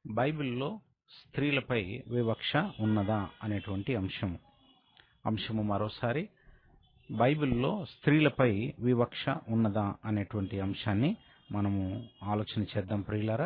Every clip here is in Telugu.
బైబిల్లో స్త్రీలపై వివక్ష ఉన్నదా అనేటువంటి అంశము అంశము మరోసారి బైబిల్లో స్త్రీలపై వివక్ష ఉన్నదా అనేటువంటి అంశాన్ని మనము ఆలోచన చేద్దాం ప్రియులారా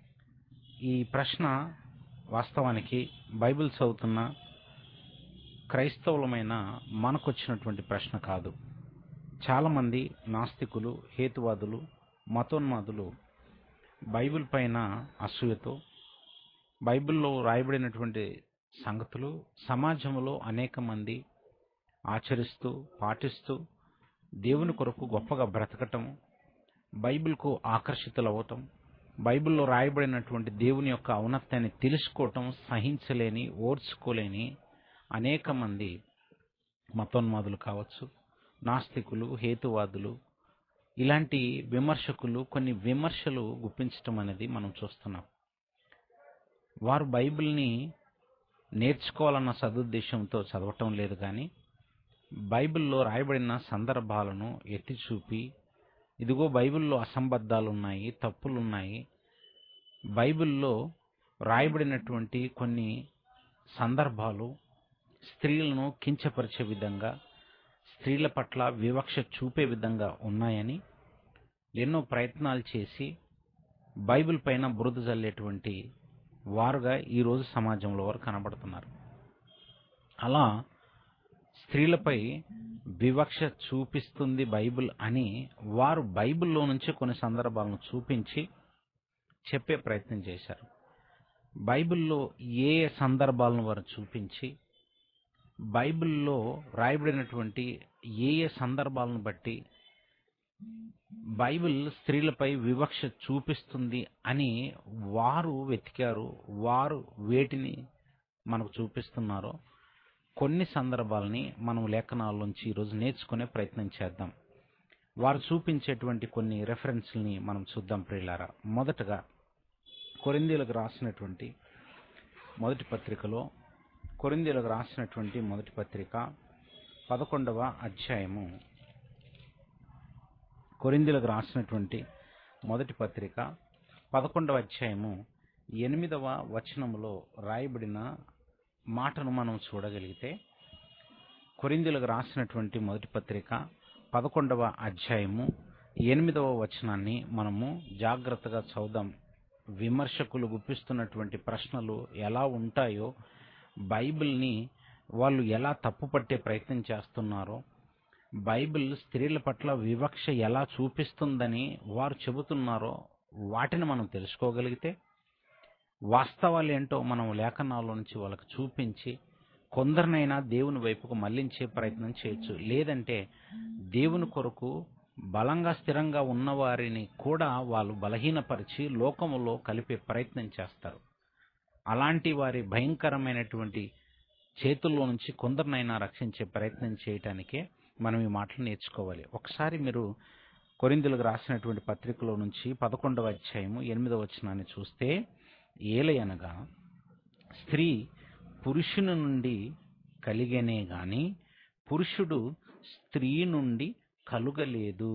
ఈ ప్రశ్న వాస్తవానికి బైబిల్ చదువుతున్న క్రైస్తవులమైన మనకొచ్చినటువంటి ప్రశ్న కాదు చాలామంది నాస్తికులు హేతువాదులు మతోన్మాదులు బైబిల్ పైన అసూయతో బైబిల్లో రాయబడినటువంటి సంగతులు సమాజంలో అనేక మంది ఆచరిస్తూ పాటిస్తూ దేవుని కొరకు గొప్పగా బ్రతకటం బైబిల్కు ఆకర్షితులవ్వటం బైబిల్లో రాయబడినటువంటి దేవుని యొక్క ఔన్నత్యాన్ని తెలుసుకోవటం సహించలేని ఓర్చుకోలేని అనేక మంది మతోన్మాదులు కావచ్చు నాస్తికులు హేతువాదులు ఇలాంటి విమర్శకులు కొన్ని విమర్శలు గుప్పించటం అనేది మనం చూస్తున్నాం వారు బైబిల్ని నేర్చుకోవాలన్న సదుద్దేశంతో చదవటం లేదు కానీ బైబిల్లో రాయబడిన సందర్భాలను ఎత్తి చూపి ఇదిగో బైబిల్లో అసంబద్ధాలు ఉన్నాయి తప్పులు ఉన్నాయి బైబిల్లో రాయబడినటువంటి కొన్ని సందర్భాలు స్త్రీలను కించపరిచే విధంగా స్త్రీల పట్ల వివక్ష చూపే విధంగా ఉన్నాయని ఎన్నో ప్రయత్నాలు చేసి బైబిల్ పైన బురద జల్లేటువంటి వారుగా ఈరోజు సమాజంలో వారు కనబడుతున్నారు అలా స్త్రీలపై వివక్ష చూపిస్తుంది బైబిల్ అని వారు బైబిల్లో నుంచి కొన్ని సందర్భాలను చూపించి చెప్పే ప్రయత్నం చేశారు బైబిల్లో ఏ ఏ సందర్భాలను వారు చూపించి బైబిల్లో రాయబడినటువంటి ఏ ఏ సందర్భాలను బట్టి బైబిల్ స్త్రీలపై వివక్ష చూపిస్తుంది అని వారు వెతికారు వారు వేటిని మనకు చూపిస్తున్నారో కొన్ని సందర్భాలని మనం లేఖనాల్లోంచి ఈరోజు నేర్చుకునే ప్రయత్నం చేద్దాం వారు చూపించేటువంటి కొన్ని రెఫరెన్స్ని మనం చూద్దాం ప్రియులారా మొదటగా కొరిందీలకు రాసినటువంటి మొదటి పత్రికలో కొరిందీలకు రాసినటువంటి మొదటి పత్రిక పదకొండవ అధ్యాయము కొరిందీలకు రాసినటువంటి మొదటి పత్రిక పదకొండవ అధ్యాయము ఎనిమిదవ వచనములో రాయబడిన మాటను మనం చూడగలిగితే కొరిందీలకు రాసినటువంటి మొదటి పత్రిక పదకొండవ అధ్యాయము ఎనిమిదవ వచనాన్ని మనము జాగ్రత్తగా చదుదాం విమర్శకులు గుప్పిస్తున్నటువంటి ప్రశ్నలు ఎలా ఉంటాయో బైబిల్ని వాళ్ళు ఎలా తప్పుపట్టే ప్రయత్నం చేస్తున్నారో బైబిల్ స్త్రీల పట్ల వివక్ష ఎలా చూపిస్తుందని వారు చెబుతున్నారో వాటిని మనం తెలుసుకోగలిగితే వాస్తవాలు ఏంటో మనం లేఖనాల్లో నుంచి వాళ్ళకి చూపించి కొందరినైనా దేవుని వైపుకు మళ్లించే ప్రయత్నం చేయొచ్చు లేదంటే దేవుని కొరకు బలంగా స్థిరంగా ఉన్నవారిని కూడా వాళ్ళు బలహీనపరిచి లోకములో కలిపే ప్రయత్నం చేస్తారు అలాంటి వారి భయంకరమైనటువంటి చేతుల్లో నుంచి కొందరినైనా రక్షించే ప్రయత్నం చేయటానికే మనం ఈ మాటలు నేర్చుకోవాలి ఒకసారి మీరు కొరిందులకు రాసినటువంటి పత్రికలో నుంచి పదకొండవ అధ్యాయము ఎనిమిదవ వచనాన్ని చూస్తే ఏలయనగా స్త్రీ పురుషుని నుండి కలిగనే గాని పురుషుడు స్త్రీ నుండి కలుగలేదు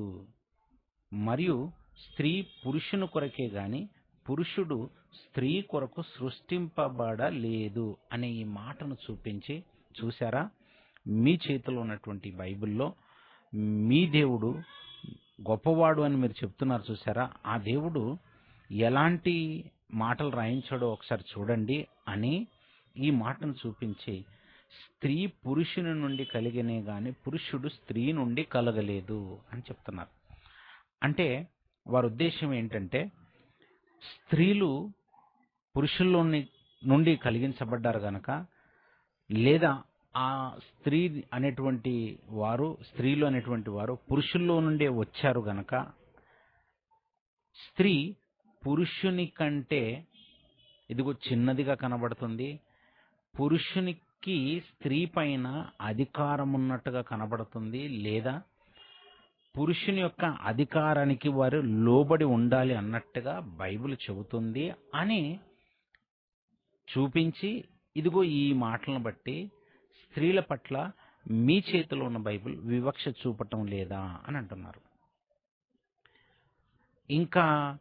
మరియు స్త్రీ పురుషుని కొరకే గాని పురుషుడు స్త్రీ కొరకు సృష్టింపబడలేదు అనే ఈ మాటను చూపించి చూసారా మీ చేతిలో ఉన్నటువంటి బైబిల్లో మీ దేవుడు గొప్పవాడు అని మీరు చెప్తున్నారు చూసారా ఆ దేవుడు ఎలాంటి మాటలు రాయించాడో ఒకసారి చూడండి అని ఈ మాటను చూపించి స్త్రీ పురుషుని నుండి కలిగినే గాని పురుషుడు స్త్రీ నుండి కలగలేదు అని చెప్తున్నారు అంటే వారి ఉద్దేశం ఏంటంటే స్త్రీలు పురుషుల్లోని నుండి కలిగించబడ్డారు గనక లేదా ఆ స్త్రీ అనేటువంటి వారు స్త్రీలు అనేటువంటి వారు పురుషుల్లో నుండే వచ్చారు గనక స్త్రీ పురుషుని కంటే ఇదిగో చిన్నదిగా కనబడుతుంది పురుషునికి స్త్రీ పైన అధికారం ఉన్నట్టుగా కనబడుతుంది లేదా పురుషుని యొక్క అధికారానికి వారు లోబడి ఉండాలి అన్నట్టుగా బైబిల్ చెబుతుంది అని చూపించి ఇదిగో ఈ మాటలను బట్టి స్త్రీల పట్ల మీ చేతిలో ఉన్న బైబిల్ వివక్ష చూపటం లేదా అని అంటున్నారు ఇంకా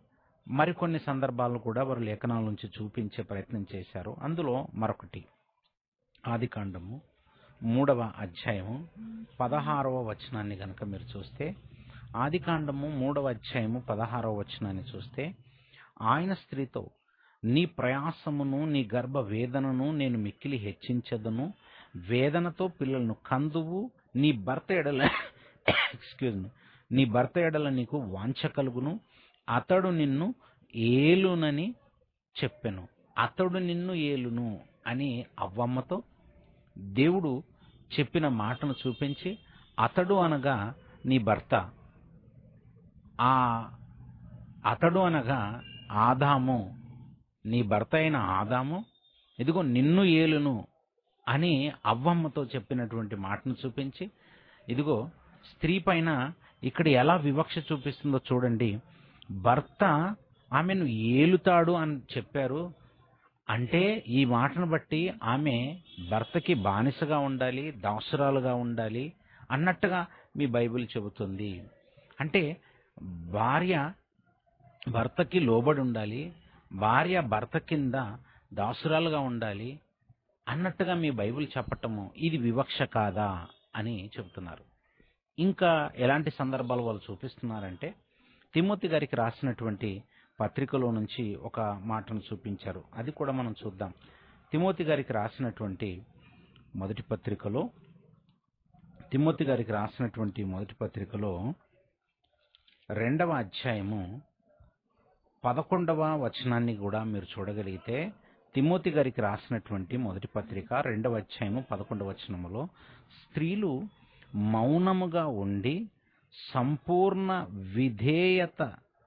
మరికొన్ని సందర్భాలను కూడా వారు లేఖనాల నుంచి చూపించే ప్రయత్నం చేశారు అందులో మరొకటి ఆదికాండము మూడవ అధ్యాయము పదహారవ వచనాన్ని గనక మీరు చూస్తే ఆదికాండము మూడవ అధ్యాయము పదహారవ వచనాన్ని చూస్తే ఆయన స్త్రీతో నీ ప్రయాసమును నీ గర్భ వేదనను నేను మిక్కిలి హెచ్చించదును వేదనతో పిల్లలను కందువు నీ భర్త ఎడల ఎక్స్క్యూజ్ మీ నీ భర్త ఎడల నీకు వాంఛ కలుగును అతడు నిన్ను ఏలునని చెప్పెను అతడు నిన్ను ఏలును అని అవ్వమ్మతో దేవుడు చెప్పిన మాటను చూపించి అతడు అనగా నీ భర్త ఆ అతడు అనగా ఆదాము నీ భర్త అయిన ఆదాము ఇదిగో నిన్ను ఏలును అని అవ్వమ్మతో చెప్పినటువంటి మాటను చూపించి ఇదిగో స్త్రీ పైన ఇక్కడ ఎలా వివక్ష చూపిస్తుందో చూడండి భర్త ఆమెను ఏలుతాడు అని చెప్పారు అంటే ఈ మాటను బట్టి ఆమె భర్తకి బానిసగా ఉండాలి దాసురాలుగా ఉండాలి అన్నట్టుగా మీ బైబిల్ చెబుతుంది అంటే భార్య భర్తకి లోబడి ఉండాలి భార్య భర్త కింద దాసురాలుగా ఉండాలి అన్నట్టుగా మీ బైబిల్ చెప్పటము ఇది వివక్ష కాదా అని చెబుతున్నారు ఇంకా ఎలాంటి సందర్భాలు వాళ్ళు చూపిస్తున్నారంటే తిమ్మతి గారికి రాసినటువంటి పత్రికలో నుంచి ఒక మాటను చూపించారు అది కూడా మనం చూద్దాం తిమోతి గారికి రాసినటువంటి మొదటి పత్రికలో తిమోతి గారికి రాసినటువంటి మొదటి పత్రికలో రెండవ అధ్యాయము పదకొండవ వచనాన్ని కూడా మీరు చూడగలిగితే తిమోతి గారికి రాసినటువంటి మొదటి పత్రిక రెండవ అధ్యాయము పదకొండవ వచనములో స్త్రీలు మౌనముగా ఉండి సంపూర్ణ విధేయత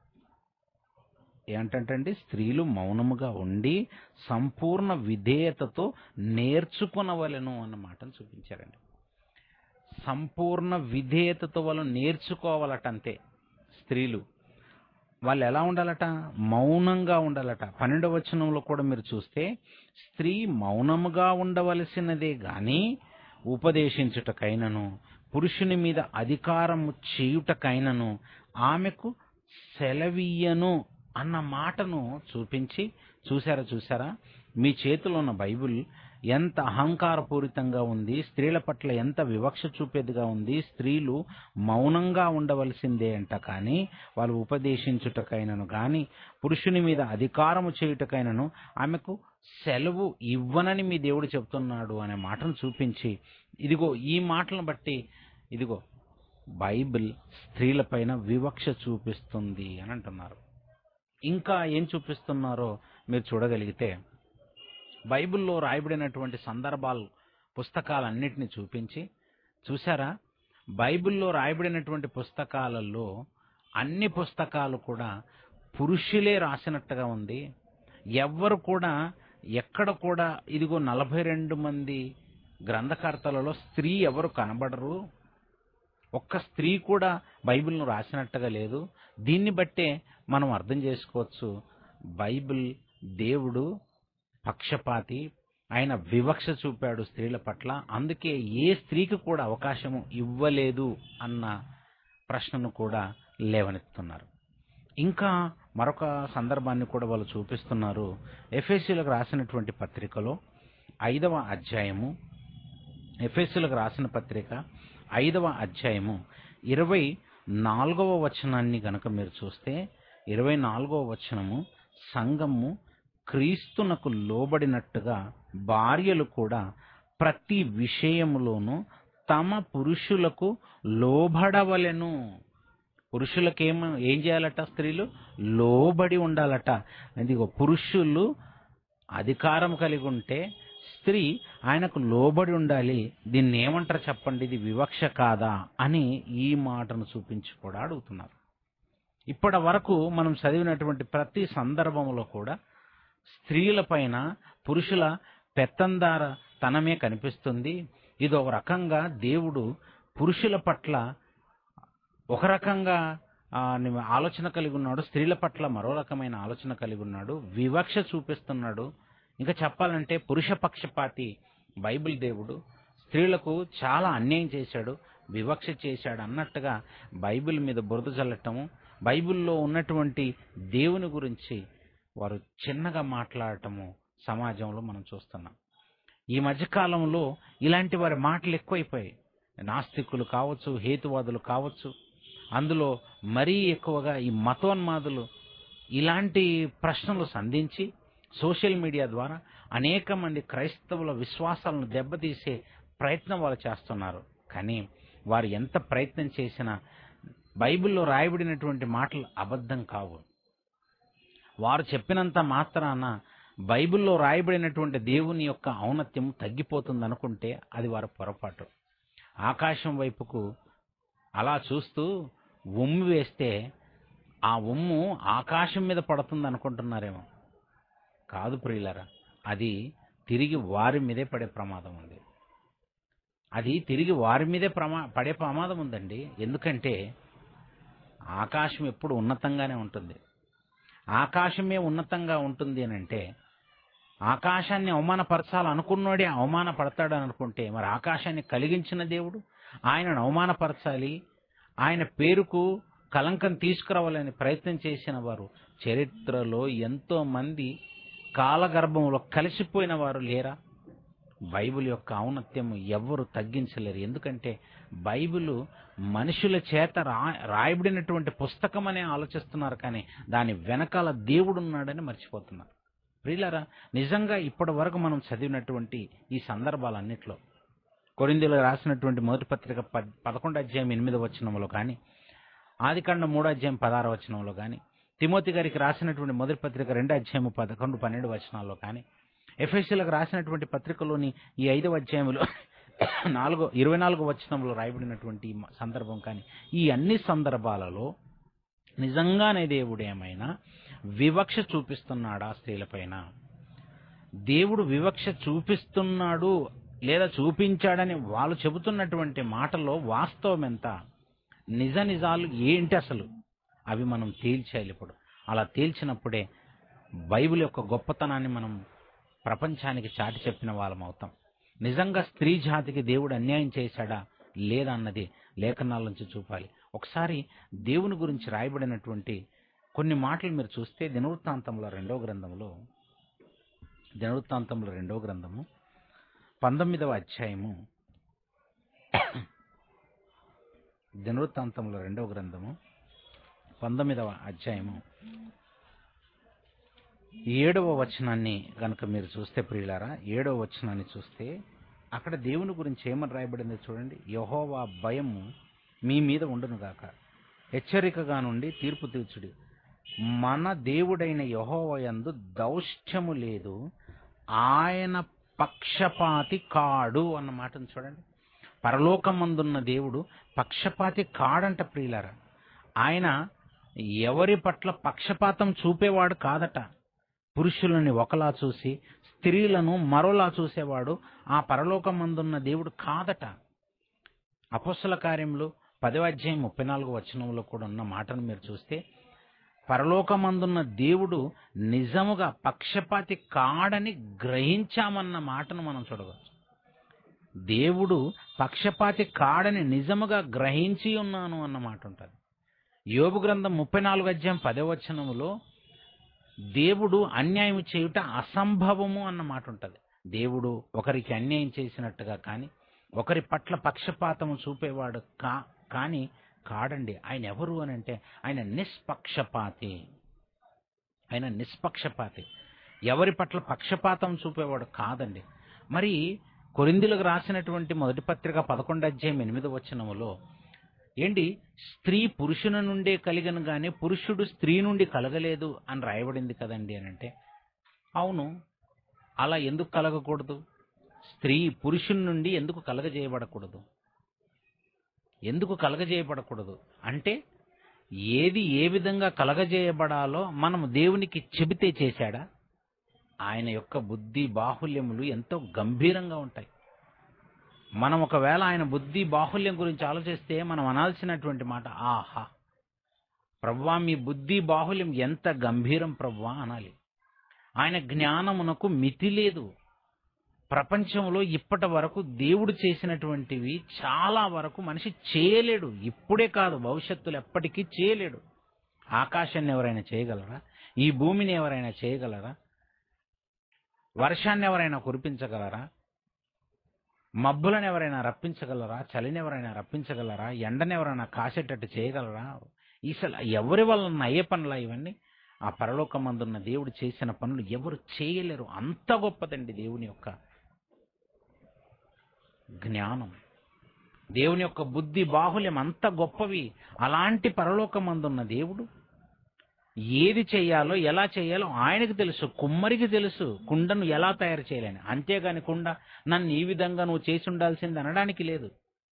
ఏంటంటే స్త్రీలు మౌనముగా ఉండి సంపూర్ణ విధేయతతో నేర్చుకునవలెను అన్న మాటను చూపించారండి సంపూర్ణ విధేయతతో వాళ్ళు నేర్చుకోవాలట అంతే స్త్రీలు వాళ్ళు ఎలా ఉండాలట మౌనంగా ఉండాలట పన్నెండవ వచనంలో కూడా మీరు చూస్తే స్త్రీ మౌనముగా ఉండవలసినదే గాని ఉపదేశించుటకైనను పురుషుని మీద అధికారము చేయుటకైనను ఆమెకు సెలవీయను అన్న మాటను చూపించి చూసారా చూసారా మీ చేతిలో ఉన్న బైబిల్ ఎంత అహంకారపూరితంగా ఉంది స్త్రీల పట్ల ఎంత వివక్ష చూపేదిగా ఉంది స్త్రీలు మౌనంగా ఉండవలసిందే అంట కానీ వాళ్ళు ఉపదేశించుటకైనను కానీ పురుషుని మీద అధికారము చేయుటకైనను ఆమెకు సెలవు ఇవ్వనని మీ దేవుడు చెప్తున్నాడు అనే మాటను చూపించి ఇదిగో ఈ మాటలను బట్టి ఇదిగో బైబిల్ స్త్రీలపైన వివక్ష చూపిస్తుంది అని అంటున్నారు ఇంకా ఏం చూపిస్తున్నారో మీరు చూడగలిగితే బైబిల్లో రాయబడినటువంటి సందర్భాలు పుస్తకాలన్నిటిని చూపించి చూసారా బైబిల్లో రాయబడినటువంటి పుస్తకాలలో అన్ని పుస్తకాలు కూడా పురుషులే రాసినట్టుగా ఉంది ఎవ్వరు కూడా ఎక్కడ కూడా ఇదిగో నలభై రెండు మంది గ్రంథకర్తలలో స్త్రీ ఎవరు కనబడరు ఒక్క స్త్రీ కూడా బైబిల్ను రాసినట్టుగా లేదు దీన్ని బట్టే మనం అర్థం చేసుకోవచ్చు బైబిల్ దేవుడు పక్షపాతి ఆయన వివక్ష చూపాడు స్త్రీల పట్ల అందుకే ఏ స్త్రీకి కూడా అవకాశము ఇవ్వలేదు అన్న ప్రశ్నను కూడా లేవనెత్తుతున్నారు ఇంకా మరొక సందర్భాన్ని కూడా వాళ్ళు చూపిస్తున్నారు ఎఫ్ఎస్సీలకు రాసినటువంటి పత్రికలో ఐదవ అధ్యాయము ఎఫ్ఎస్సీలకు రాసిన పత్రిక ఐదవ అధ్యాయము ఇరవై నాలుగవ వచనాన్ని గనక మీరు చూస్తే ఇరవై నాలుగవ వచనము సంఘము క్రీస్తునకు లోబడినట్టుగా భార్యలు కూడా ప్రతి విషయములోనూ తమ పురుషులకు లోబడవలెను పురుషులకు ఏం ఏం చేయాలట స్త్రీలు లోబడి ఉండాలట ఇదిగో పురుషులు అధికారం కలిగి ఉంటే స్త్రీ ఆయనకు లోబడి ఉండాలి దీన్ని ఏమంటారు చెప్పండి ఇది వివక్ష కాదా అని ఈ మాటను చూపించి కూడా అడుగుతున్నారు ఇప్పటి వరకు మనం చదివినటువంటి ప్రతి సందర్భంలో కూడా స్త్రీల పైన పురుషుల పెత్తందార తనమే కనిపిస్తుంది ఇది ఒక రకంగా దేవుడు పురుషుల పట్ల ఒక రకంగా ఆ, ని- ఆలోచన కలిగి ఉన్నాడు స్త్రీల పట్ల మరో రకమైన ఆలోచన కలిగి ఉన్నాడు వివక్ష చూపిస్తున్నాడు ఇంకా చెప్పాలంటే పురుష పక్షపాతి బైబిల్ దేవుడు స్త్రీలకు చాలా అన్యాయం చేశాడు వివక్ష చేశాడు అన్నట్టుగా బైబిల్ మీద బురద చల్లటము బైబిల్లో ఉన్నటువంటి దేవుని గురించి వారు చిన్నగా మాట్లాడటము సమాజంలో మనం చూస్తున్నాం ఈ మధ్యకాలంలో ఇలాంటి వారి మాటలు ఎక్కువైపోయాయి నాస్తికులు కావచ్చు హేతువాదులు కావచ్చు అందులో మరీ ఎక్కువగా ఈ మతోన్మాదులు ఇలాంటి ప్రశ్నలు సంధించి సోషల్ మీడియా ద్వారా అనేక మంది క్రైస్తవుల విశ్వాసాలను దెబ్బతీసే ప్రయత్నం వాళ్ళు చేస్తున్నారు కానీ వారు ఎంత ప్రయత్నం చేసినా బైబిల్లో రాయబడినటువంటి మాటలు అబద్ధం కావు వారు చెప్పినంత మాత్రాన బైబిల్లో రాయబడినటువంటి దేవుని యొక్క ఔన్నత్యం తగ్గిపోతుంది అనుకుంటే అది వారి పొరపాటు ఆకాశం వైపుకు అలా చూస్తూ ఉమ్ము వేస్తే ఆ ఉమ్ము ఆకాశం మీద పడుతుంది అనుకుంటున్నారేమో కాదు ప్రియులరా అది తిరిగి వారి మీదే పడే ప్రమాదం ఉంది అది తిరిగి వారి మీదే ప్రమా పడే ప్రమాదం ఉందండి ఎందుకంటే ఆకాశం ఎప్పుడు ఉన్నతంగానే ఉంటుంది ఆకాశమే ఉన్నతంగా ఉంటుంది అని అంటే ఆకాశాన్ని అవమానపరచాలనుకున్నోడే అవమానపడతాడని అనుకుంటే మరి ఆకాశాన్ని కలిగించిన దేవుడు ఆయనను అవమానపరచాలి ఆయన పేరుకు కలంకం తీసుకురావాలని ప్రయత్నం చేసిన వారు చరిత్రలో ఎంతో మంది కాలగర్భంలో కలిసిపోయిన వారు లేరా బైబిల్ యొక్క ఔన్నత్యం ఎవ్వరు తగ్గించలేరు ఎందుకంటే బైబిల్ మనుషుల చేత రా రాయబడినటువంటి పుస్తకం అనే ఆలోచిస్తున్నారు కానీ దాని వెనకాల దేవుడు ఉన్నాడని మర్చిపోతున్నారు ప్రియులరా నిజంగా ఇప్పటి వరకు మనం చదివినటువంటి ఈ సందర్భాలన్నిట్లో కొరిందులో రాసినటువంటి మొదటి పత్రిక పద్ పదకొండు అధ్యాయం ఎనిమిది వచనంలో కానీ ఆదికాండ మూడో అధ్యాయం పదహారు వచనంలో కానీ తిమోతి గారికి రాసినటువంటి మొదటి పత్రిక రెండు అధ్యాయం పదకొండు పన్నెండు వచనాల్లో కానీ ఎఫ్ఎస్సీలకు రాసినటువంటి పత్రికలోని ఈ ఐదవ అధ్యాయంలో నాలుగో ఇరవై నాలుగో వచనంలో రాయబడినటువంటి ఈ మ- సందర్భం కానీ ఈ అన్ని సందర్భాలలో నిజంగానే దేవుడు ఏమైనా వివక్ష చూపిస్తున్నాడా స్త్రీలపైన దేవుడు వివక్ష చూపిస్తున్నాడు లేదా చూపించాడని వాళ్ళు చెబుతున్నటువంటి మాటల్లో వాస్తవం ఎంత నిజ నిజాలు ఏంటి అసలు అవి మనం తేల్చేయాలి ఇప్పుడు అలా తేల్చినప్పుడే బైబిల్ యొక్క గొప్పతనాన్ని మనం ప్రపంచానికి చాటి చెప్పిన వాళ్ళం అవుతాం నిజంగా స్త్రీ జాతికి దేవుడు అన్యాయం చేశాడా లేదా అన్నది లేఖనాల నుంచి చూపాలి ఒకసారి దేవుని గురించి రాయబడినటువంటి కొన్ని మాటలు మీరు చూస్తే దినవృత్తాంతంలో రెండో గ్రంథంలో దినవృత్తాంతంలో రెండో గ్రంథము పంతొమ్మిదవ అధ్యాయము దినవృత్తాంతంలో రెండవ గ్రంథము పంతొమ్మిదవ అధ్యాయము ఏడవ వచనాన్ని కనుక మీరు చూస్తే ప్రియులారా ఏడవ వచనాన్ని చూస్తే అక్కడ దేవుని గురించి ఏమని రాయబడిందో చూడండి యహోవా భయము మీ మీద ఉండునుగాక హెచ్చరికగా నుండి తీర్పు తీర్చుడి మన దేవుడైన యహోవయందు దౌష్ట్యము లేదు ఆయన పక్షపాతి కాడు అన్న మాటను చూడండి పరలోకమందున్న దేవుడు పక్షపాతి కాడంట ప్రియులారా ఆయన ఎవరి పట్ల పక్షపాతం చూపేవాడు కాదట పురుషులని ఒకలా చూసి స్త్రీలను మరోలా చూసేవాడు ఆ పరలోకమందున్న దేవుడు కాదట అపస్సుల కార్యంలో పదవ అధ్యాయం ముప్పై నాలుగు వచనంలో కూడా ఉన్న మాటను మీరు చూస్తే పరలోకమందున్న దేవుడు నిజముగా పక్షపాతి కాడని గ్రహించామన్న మాటను మనం చూడవచ్చు దేవుడు పక్షపాతి కాడని నిజముగా గ్రహించి ఉన్నాను అన్న మాట ఉంటుంది యోబు గ్రంథం ముప్పై నాలుగు అధ్యాయం పదవచనములో దేవుడు అన్యాయం చేయుట అసంభవము అన్న మాట ఉంటుంది దేవుడు ఒకరికి అన్యాయం చేసినట్టుగా కానీ ఒకరి పట్ల పక్షపాతము చూపేవాడు కా కానీ కాడండి ఆయన ఎవరు అని అంటే ఆయన నిష్పక్షపాతి ఆయన నిష్పక్షపాతి ఎవరి పట్ల పక్షపాతం చూపేవాడు కాదండి మరి కొరిందులకు రాసినటువంటి మొదటి పత్రిక పదకొండు అధ్యాయం ఎనిమిది వచనములో ఏంటి స్త్రీ పురుషుని నుండే కలిగను గాని పురుషుడు స్త్రీ నుండి కలగలేదు అని రాయబడింది కదండి అని అంటే అవును అలా ఎందుకు కలగకూడదు స్త్రీ పురుషుని నుండి ఎందుకు కలగజేయబడకూడదు ఎందుకు కలగజేయబడకూడదు అంటే ఏది ఏ విధంగా కలగజేయబడాలో మనం దేవునికి చెబితే చేశాడా ఆయన యొక్క బుద్ధి బాహుల్యములు ఎంతో గంభీరంగా ఉంటాయి మనం ఒకవేళ ఆయన బుద్ధి బాహుల్యం గురించి ఆలోచిస్తే మనం అనాల్సినటువంటి మాట ఆహా ప్రవ్వా మీ బుద్ధి బాహుల్యం ఎంత గంభీరం ప్రవ్వా అనాలి ఆయన జ్ఞానమునకు మితి లేదు ప్రపంచంలో ఇప్పటి వరకు దేవుడు చేసినటువంటివి చాలా వరకు మనిషి చేయలేడు ఇప్పుడే కాదు భవిష్యత్తులో ఎప్పటికీ చేయలేడు ఆకాశాన్ని ఎవరైనా చేయగలరా ఈ భూమిని ఎవరైనా చేయగలరా వర్షాన్ని ఎవరైనా కురిపించగలరా మబ్బులను ఎవరైనా రప్పించగలరా చలిని ఎవరైనా రప్పించగలరా ఎండని ఎవరైనా కాసేటట్టు చేయగలరా అసలు ఎవరి వలన అయ్యే పనులా ఇవన్నీ ఆ పరలోకమందున్న దేవుడు చేసిన పనులు ఎవరు చేయలేరు అంత గొప్పదండి దేవుని యొక్క జ్ఞానం దేవుని యొక్క బుద్ధి బాహుల్యం అంత గొప్పవి అలాంటి పరలోకమందున్న దేవుడు ఏది చేయాలో ఎలా చేయాలో ఆయనకు తెలుసు కుమ్మరికి తెలుసు కుండను ఎలా తయారు చేయాలని అంతేగాని కుండ నన్ను ఈ విధంగా నువ్వు చేసి ఉండాల్సింది అనడానికి లేదు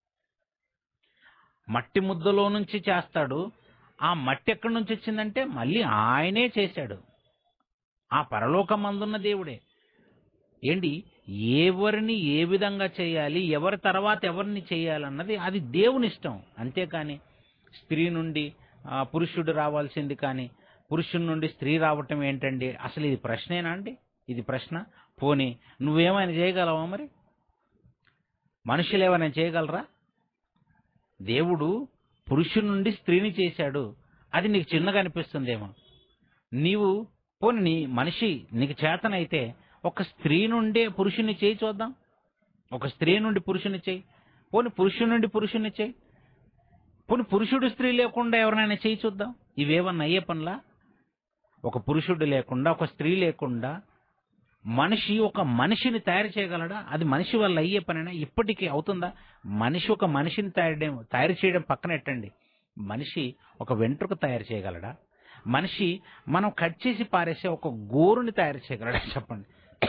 మట్టి ముద్దలో నుంచి చేస్తాడు ఆ మట్టి ఎక్కడి నుంచి వచ్చిందంటే మళ్ళీ ఆయనే చేశాడు ఆ పరలోకమందున్న దేవుడే ఏంటి ఎవరిని ఏ విధంగా చేయాలి ఎవరి తర్వాత ఎవరిని చేయాలన్నది అది దేవుని ఇష్టం అంతేకాని స్త్రీ నుండి ఆ, పురుషుడు రావాల్సింది కానీ పురుషుడి నుండి స్త్రీ రావటం ఏంటండి అసలు ఇది ప్రశ్నేనా అండి ఇది ప్రశ్న పోనీ నువ్వేమైనా చేయగలవా మరి మనుషులు ఏమైనా చేయగలరా దేవుడు పురుషుడి నుండి స్త్రీని చేశాడు అది నీకు చిన్నగా అనిపిస్తుందేమో నీవు పోనీ నీ మనిషి నీకు చేతనైతే ఒక స్త్రీ నుండే పురుషుని చేయి చూద్దాం ఒక స్త్రీ నుండి పురుషుని చేయి పోనీ పురుషుడి నుండి పురుషుని చేయి పోనీ పురుషుడు స్త్రీ లేకుండా ఎవరినైనా చేయి చూద్దాం ఇవేమన్నా అయ్యే పనులా ఒక పురుషుడు లేకుండా ఒక స్త్రీ లేకుండా మనిషి ఒక మనిషిని తయారు చేయగలడా అది మనిషి వల్ల అయ్యే పనేనా ఇప్పటికీ అవుతుందా మనిషి ఒక మనిషిని తయారు తయారు చేయడం పక్కన ఎట్టండి మనిషి ఒక వెంట్రుక తయారు చేయగలడా మనిషి మనం కట్ చేసి పారేసే ఒక గోరుని తయారు చేయగలడా చెప్పండి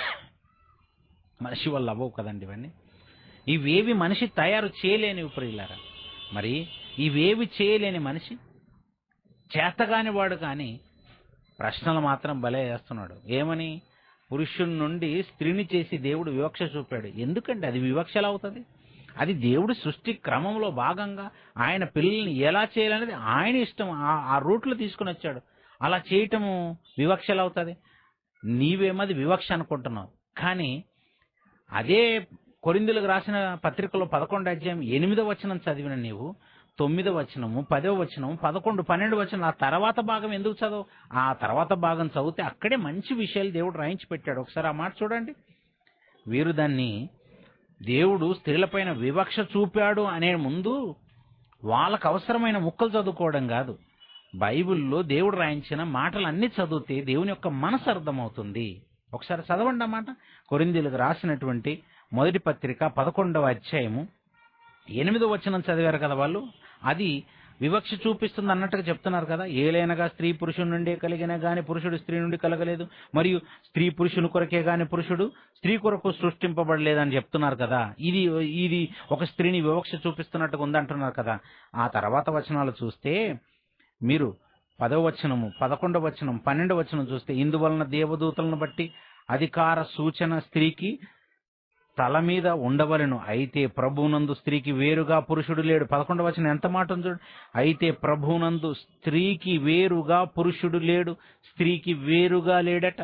మనిషి వల్ల అవ్వవు కదండి ఇవన్నీ ఇవేవి మనిషి తయారు చేయలేనివి ప్రియులారా మరి ఇవేవి చేయలేని మనిషి చేతగాని వాడు కానీ ప్రశ్నలు మాత్రం భలే వేస్తున్నాడు ఏమని పురుషుడి నుండి స్త్రీని చేసి దేవుడు వివక్ష చూపాడు ఎందుకంటే అది వివక్ష ఎలా అవుతుంది అది దేవుడి సృష్టి క్రమంలో భాగంగా ఆయన పిల్లల్ని ఎలా చేయాలనేది ఆయన ఇష్టం ఆ- ఆ రూట్లో తీసుకుని వచ్చాడు అలా చేయటము వివక్ష ఎలా అవుతుంది నీవేమది వివక్ష అనుకుంటున్నావు కానీ అదే కొరిందులకు రాసిన పత్రికలో పదకొండు అధ్యాయం ఎనిమిదో వచనం చదివిన నీవు తొమ్మిదో వచనము పదో వచనము పదకొండు పన్నెండు వచనం ఆ తర్వాత భాగం ఎందుకు చదవు ఆ తర్వాత భాగం చదివితే అక్కడే మంచి విషయాలు దేవుడు రాయించి పెట్టాడు ఒకసారి ఆ మాట చూడండి వీరు దాన్ని దేవుడు స్త్రీలపైన వివక్ష చూపాడు అనే ముందు వాళ్ళకు అవసరమైన ముక్కలు చదువుకోవడం కాదు బైబిల్లో దేవుడు రాయించిన మాటలు అన్ని చదివితే దేవుని యొక్క మనసు అర్థమవుతుంది ఒకసారి చదవండి అన్నమాట కొరిందీలకు రాసినటువంటి మొదటి పత్రిక పదకొండవ అధ్యాయము ఎనిమిదో వచనం చదివారు కదా వాళ్ళు అది వివక్ష చూపిస్తుంది అన్నట్టుగా చెప్తున్నారు కదా ఏలైనగా స్త్రీ పురుషుని నుండే కలిగిన గాని పురుషుడు స్త్రీ నుండి కలగలేదు మరియు స్త్రీ పురుషుని కొరకే గాని పురుషుడు స్త్రీ కొరకు సృష్టింపబడలేదని చెప్తున్నారు కదా ఇది ఇది ఒక స్త్రీని వివక్ష చూపిస్తున్నట్టుగా ఉందంటున్నారు కదా ఆ తర్వాత వచనాలు చూస్తే మీరు పదవ వచనము పదకొండవ వచనం పన్నెండవ వచనం చూస్తే ఇందువలన దేవదూతలను బట్టి అధికార సూచన స్త్రీకి తల మీద ఉండవలను అయితే ప్రభువునందు స్త్రీకి వేరుగా పురుషుడు లేడు పదకొండవ వచనం ఎంత మాట ఉంది చూడు అయితే ప్రభువునందు స్త్రీకి వేరుగా పురుషుడు లేడు స్త్రీకి వేరుగా లేడట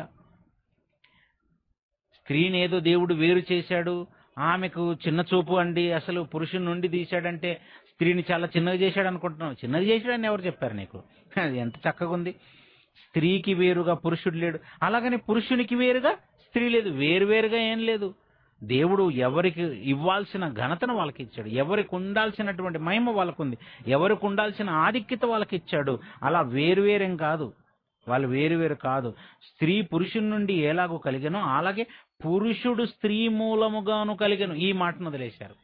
స్త్రీని ఏదో దేవుడు వేరు చేశాడు ఆమెకు చిన్న చూపు అండి అసలు పురుషుని నుండి తీశాడంటే స్త్రీని చాలా చిన్నగా చేశాడు అనుకుంటున్నావు చిన్నది చేశాడని ఎవరు చెప్పారు నీకు అది ఎంత చక్కగా ఉంది స్త్రీకి వేరుగా పురుషుడు లేడు అలాగని పురుషునికి వేరుగా స్త్రీ లేదు వేరు వేరుగా ఏం లేదు దేవుడు ఎవరికి ఇవ్వాల్సిన ఘనతను వాళ్ళకి ఇచ్చాడు ఎవరికి ఉండాల్సినటువంటి మహిమ వాళ్ళకు ఉంది ఎవరికి ఉండాల్సిన ఆధిక్యత వాళ్ళకి ఇచ్చాడు అలా వేరు వేరేం కాదు వాళ్ళు వేరు వేరు కాదు స్త్రీ పురుషుని నుండి ఎలాగో కలిగనో అలాగే పురుషుడు స్త్రీ మూలముగాను కలిగను ఈ మాటను వదిలేశారు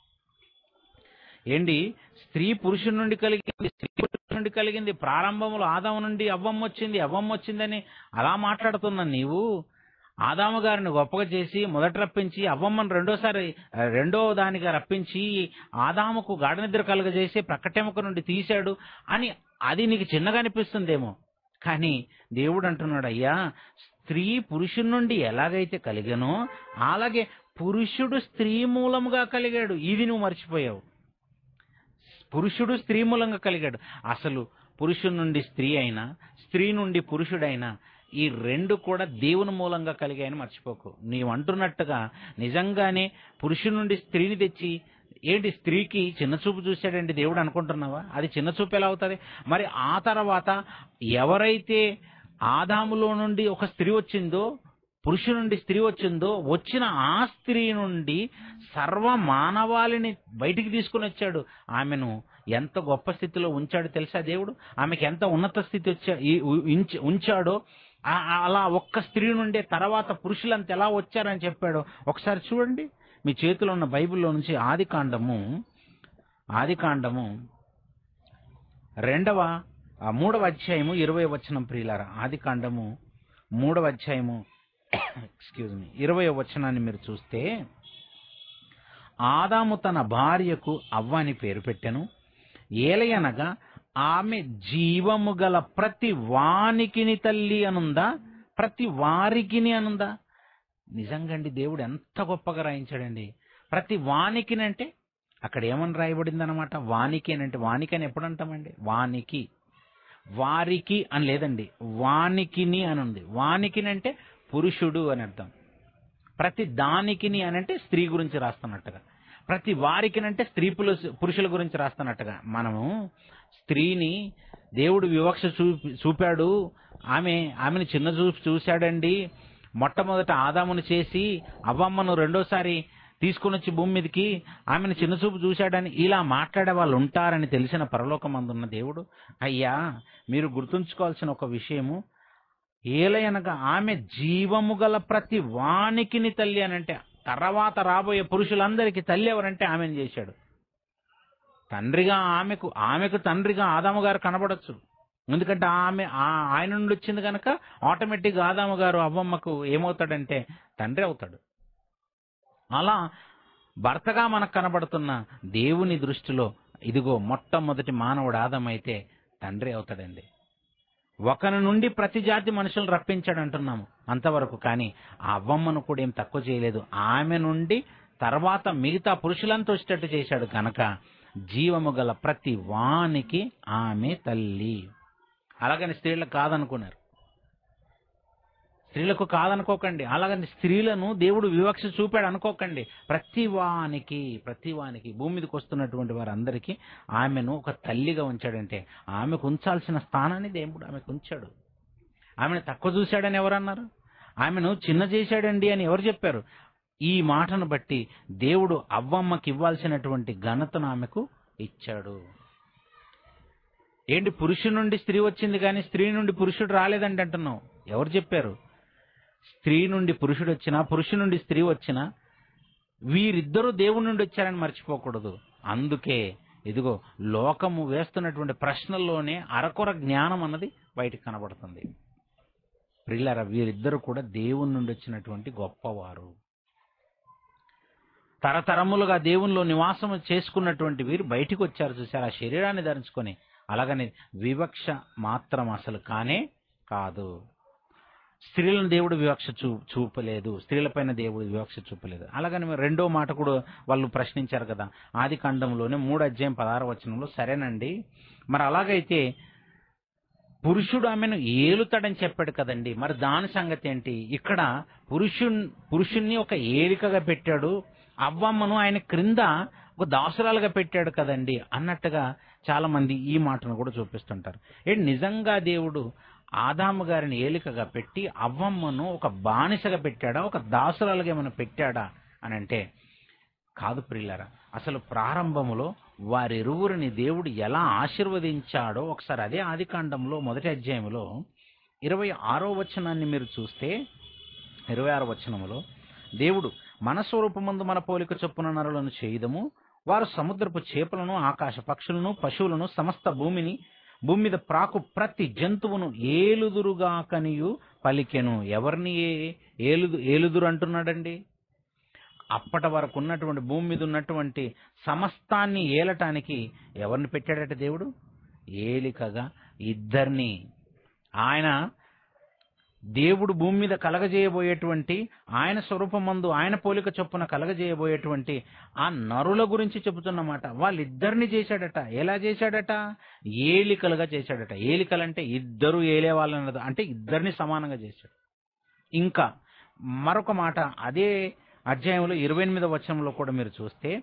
ఏంటి స్త్రీ పురుషుని నుండి కలిగింది స్త్రీ పురుషుని నుండి కలిగింది ప్రారంభంలో ఆదాము నుండి అవ్వమ్మ వచ్చింది అవ్వమ్మ వచ్చిందని అలా మాట్లాడుతున్న నీవు ఆదాము గారిని గొప్పగా చేసి మొదట రప్పించి అవ్వమ్మను రెండోసారి ఆ, రెండో దానిగా రప్పించి ఆదాముకు గాఢ నిద్ర కలుగజేసి ప్రక్కటెముక నుండి తీశాడు అని అది నీకు చిన్నగా అనిపిస్తుందేమో కానీ దేవుడు అంటున్నాడు అయ్యా స్త్రీ పురుషుని నుండి ఎలాగైతే కలిగానో అలాగే పురుషుడు స్త్రీ మూలముగా కలిగాడు ఇది నువ్వు మర్చిపోయావు పురుషుడు స్త్రీ మూలంగా కలిగాడు అసలు పురుషుడి నుండి స్త్రీ అయినా స్త్రీ నుండి పురుషుడైనా ఈ రెండు కూడా దేవుని మూలంగా కలిగాయని మర్చిపోకు నీవు అంటున్నట్టుగా నిజంగానే పురుషుడి నుండి స్త్రీని తెచ్చి ఏంటి స్త్రీకి చిన్న చూపు చూశాడండి దేవుడు అనుకుంటున్నావా అది చిన్న చూపు ఎలా అవుతుంది మరి ఆ తర్వాత ఎవరైతే ఆదాములో నుండి ఒక స్త్రీ వచ్చిందో పురుషు నుండి స్త్రీ వచ్చిందో వచ్చిన ఆ స్త్రీ నుండి సర్వ మానవాళిని బయటికి తీసుకుని వచ్చాడు ఆమెను ఎంత గొప్ప స్థితిలో ఉంచాడు తెలుసా దేవుడు ఆమెకి ఎంత ఉన్నత స్థితి వచ్చా ఈ- ఉ- ఉంచ- ఉంచాడో ఆ- ఆ- అలా ఒక్క స్త్రీ నుండే తర్వాత పురుషులంత ఎలా వచ్చారని చెప్పాడో ఒకసారి చూడండి మీ చేతిలో ఉన్న బైబిల్లో నుంచి ఆది కాండము ఆది కాండము రెండవ ఆ మూడవ అధ్యాయము ఇరవై వచనం ప్రియులారా ఆది కాండము మూడవ అధ్యాయము ఎక్స్క్యూజ్ మీ ఇరవై వచనాన్ని మీరు చూస్తే ఆదాము తన భార్యకు అవ్వ అని పేరు పెట్టెను ఏలయనగా ఆమె జీవము గల ప్రతి వానికిని తల్లి అనుందా ప్రతి వారికిని అనుందా నిజంగండి దేవుడు ఎంత గొప్పగా రాయించాడండి ప్రతి వానికి అంటే అక్కడ ఏమని రాయబడింది అనమాట వానికి అని అంటే వానికి అని ఎప్పుడు అంటామండి వానికి వారికి అని లేదండి వానికిని అని ఉంది వానికిని అంటే పురుషుడు అని అర్థం ప్రతి దానికిని అని అంటే స్త్రీ గురించి రాస్తున్నట్టుగా ప్రతి వారికినంటే స్త్రీ పులుసు- పురుషుల గురించి రాస్తున్నట్టుగా మనము స్త్రీని దేవుడు వివక్ష చూపి చూపాడు ఆమె ఆమెను చిన్న చూపు చూశాడండి మొట్టమొదట ఆదామును చేసి అవ్వమ్మను రెండోసారి తీసుకుని వచ్చి భూమి మీదకి ఆమెను చిన్న చూపు చూశాడని ఇలా మాట్లాడే వాళ్ళు ఉంటారని తెలిసిన పరలోకమందున్న దేవుడు అయ్యా మీరు గుర్తుంచుకోవాల్సిన ఒక విషయము ఏలయనగా ఆమె జీవము గల ప్రతి వానికిని తల్లి అని అంటే తర్వాత రాబోయే పురుషులందరికీ తల్లి ఎవరంటే ఆమెను చేశాడు తండ్రిగా ఆమెకు ఆమెకు తండ్రిగా ఆదాము గారు కనబడచ్చు ఎందుకంటే ఆమె ఆ- ఆయన నుండి వచ్చింది కనుక ఆటోమేటిక్గా ఆదాము గారు అవ్వమ్మకు ఏమవుతాడంటే తండ్రి అవుతాడు అలా భర్తగా మనకు కనబడుతున్న దేవుని దృష్టిలో ఇదిగో మొట్టమొదటి మానవుడు ఆదమైతే తండ్రి అవుతాడండి ఒకరి నుండి ప్రతి జాతి మనుషులు రప్పించాడు అంటున్నాము అంతవరకు కానీ ఆ అవ్వమ్మను కూడా ఏం తక్కువ చేయలేదు ఆమె నుండి తర్వాత మిగతా పురుషులంతా వచ్చేటట్టు చేశాడు కనుక జీవము గల ప్రతి వానికి ఆమె తల్లి అలాగని స్త్రీలకు కాదనుకున్నారు స్త్రీలకు కాదనుకోకండి అలాగని స్త్రీలను దేవుడు వివక్ష చూపాడు అనుకోకండి ప్రతి వానికి ప్రతి వానికి భూమి మీదకి వస్తున్నటువంటి వారందరికీ ఆమెను ఒక తల్లిగా ఉంచాడంటే ఆమెకు ఉంచాల్సిన స్థానాన్ని దేవుడు ఆమెకు ఉంచాడు ఆమెను తక్కువ చూశాడని ఎవరన్నారు ఆమెను చిన్న చేశాడండి అని ఎవరు చెప్పారు ఈ మాటను బట్టి దేవుడు అవ్వమ్మకి ఇవ్వాల్సినటువంటి ఘనతను ఆమెకు ఇచ్చాడు ఏంటి పురుషుడి నుండి స్త్రీ వచ్చింది కానీ స్త్రీ నుండి పురుషుడు రాలేదండి అంటున్నావు ఎవరు చెప్పారు స్త్రీ నుండి పురుషుడు వచ్చినా పురుషుడి నుండి స్త్రీ వచ్చినా వీరిద్దరూ దేవుడి నుండి వచ్చారని మర్చిపోకూడదు అందుకే ఇదిగో లోకము వేస్తున్నటువంటి ప్రశ్నల్లోనే అరకొర జ్ఞానం అన్నది బయటకు కనబడుతుంది ప్రిల్లర వీరిద్దరూ కూడా దేవుని నుండి వచ్చినటువంటి గొప్పవారు తరతరములుగా దేవునిలో నివాసం చేసుకున్నటువంటి వీరు బయటికి వచ్చారు చూసారు ఆ శరీరాన్ని ధరించుకొని అలాగని వివక్ష మాత్రం అసలు కానే కాదు స్త్రీలను దేవుడు వివక్ష చూ చూపలేదు స్త్రీలపైన దేవుడు వివక్ష చూపలేదు అలాగని మరి రెండో మాట కూడా వాళ్ళు ప్రశ్నించారు కదా ఆది కాండంలోనే మూడు అధ్యాయం పదహారు వచనంలో సరేనండి మరి అలాగైతే పురుషుడు ఆమెను ఏలుతాడని చెప్పాడు కదండి మరి దాని సంగతి ఏంటి ఇక్కడ పురుషున్ పురుషుణ్ణి ఒక ఏలికగా పెట్టాడు అవ్వమ్మను ఆయన క్రింద ఒక దాసురాలుగా పెట్టాడు కదండి అన్నట్టుగా చాలా మంది ఈ మాటను కూడా చూపిస్తుంటారు ఏంటి నిజంగా దేవుడు ఆదాము గారిని ఏలికగా పెట్టి అవ్వమ్మను ఒక బానిసగా పెట్టాడా ఒక దాసురాలుగా ఏమైనా పెట్టాడా అని అంటే కాదు ప్రిల్లరా అసలు ప్రారంభములో వారిరువురిని దేవుడు ఎలా ఆశీర్వదించాడో ఒకసారి అదే ఆదికాండంలో మొదటి అధ్యాయంలో ఇరవై ఆరో వచనాన్ని మీరు చూస్తే ఇరవై ఆరో వచనములో దేవుడు మన స్వరూపమందు మన పోలిక చొప్పున నరులను చేయదము వారు సముద్రపు చేపలను ఆకాశ పక్షులను పశువులను సమస్త భూమిని భూమి మీద ప్రాకు ప్రతి జంతువును ఏలుదురుగా కనియు పలికెను ఎవరిని ఏ- ఏలుదు ఏలుదురు అంటున్నాడండి అప్పటి వరకు ఉన్నటువంటి భూమి మీద ఉన్నటువంటి సమస్తాన్ని ఏలటానికి ఎవరిని పెట్టాడట దేవుడు ఏలికగా ఇద్దరిని ఆయన దేవుడు భూమి మీద కలగజేయబోయేటువంటి ఆయన స్వరూపమందు ఆయన పోలిక చొప్పున కలగజేయబోయేటువంటి ఆ నరుల గురించి చెబుతున్నమాట వాళ్ళిద్దరిని చేశాడట ఎలా చేశాడట ఏలికలుగా చేశాడట ఏలికలంటే ఇద్దరు ఏలే వాళ్ళని అంటే ఇద్దరిని సమానంగా చేశాడు ఇంకా మరొక మాట అదే అధ్యాయంలో ఇరవై ఎనిమిదవ వచనంలో కూడా మీరు చూస్తే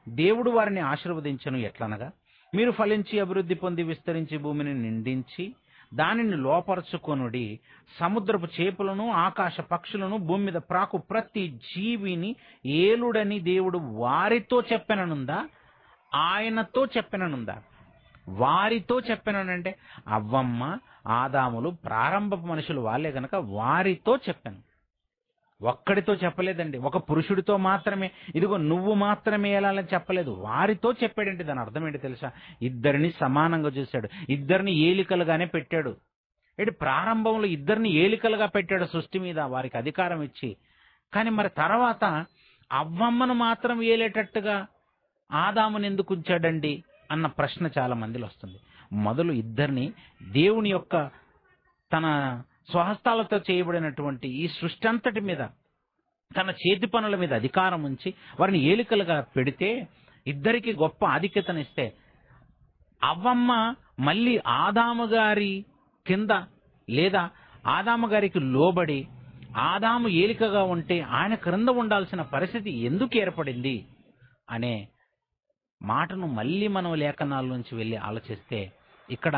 దేవుడు వారిని ఆశీర్వదించను ఎట్లనగా మీరు ఫలించి అభివృద్ధి పొంది విస్తరించి భూమిని నిండించి దానిని లోపరుచుకొనుడి సముద్రపు చేపలను ఆకాశ పక్షులను భూమి మీద ప్రాకు ప్రతి జీవిని ఏలుడని దేవుడు వారితో చెప్పననుందా ఆయనతో చెప్పననుందా వారితో చెప్పానంటే అవ్వమ్మ ఆదాములు ప్రారంభపు మనుషులు వాళ్ళే గనక వారితో చెప్పాను ఒక్కడితో చెప్పలేదండి ఒక పురుషుడితో మాత్రమే ఇదిగో నువ్వు మాత్రమే వెళ్ళాలని చెప్పలేదు వారితో చెప్పాడండి దాని అర్థం ఏంటి తెలుసా ఇద్దరిని సమానంగా చూశాడు ఇద్దరిని ఏలికలుగానే పెట్టాడు ఏంటి ప్రారంభంలో ఇద్దరిని ఏలికలుగా పెట్టాడు సృష్టి మీద వారికి అధికారం ఇచ్చి కానీ మరి తర్వాత అవ్వమ్మను మాత్రం ఏలేటట్టుగా ఆదాముని ఎందుకు ఉంచాడండి అన్న ప్రశ్న చాలా మందిలో వస్తుంది మొదలు ఇద్దరిని దేవుని యొక్క తన స్వహస్తాలతో చేయబడినటువంటి ఈ సృష్టి అంతటి మీద తన చేతి పనుల మీద అధికారం ఉంచి వారిని ఏలికలుగా పెడితే ఇద్దరికి గొప్ప ఆధిక్యతనిస్తే అవ్వమ్మ మళ్ళీ ఆదాము గారి కింద లేదా ఆదాము గారికి లోబడి ఆదాము ఏలికగా ఉంటే ఆయన క్రింద ఉండాల్సిన పరిస్థితి ఎందుకు ఏర్పడింది అనే మాటను మళ్ళీ మనం లేఖనాల నుంచి వెళ్ళి ఆలోచిస్తే ఇక్కడ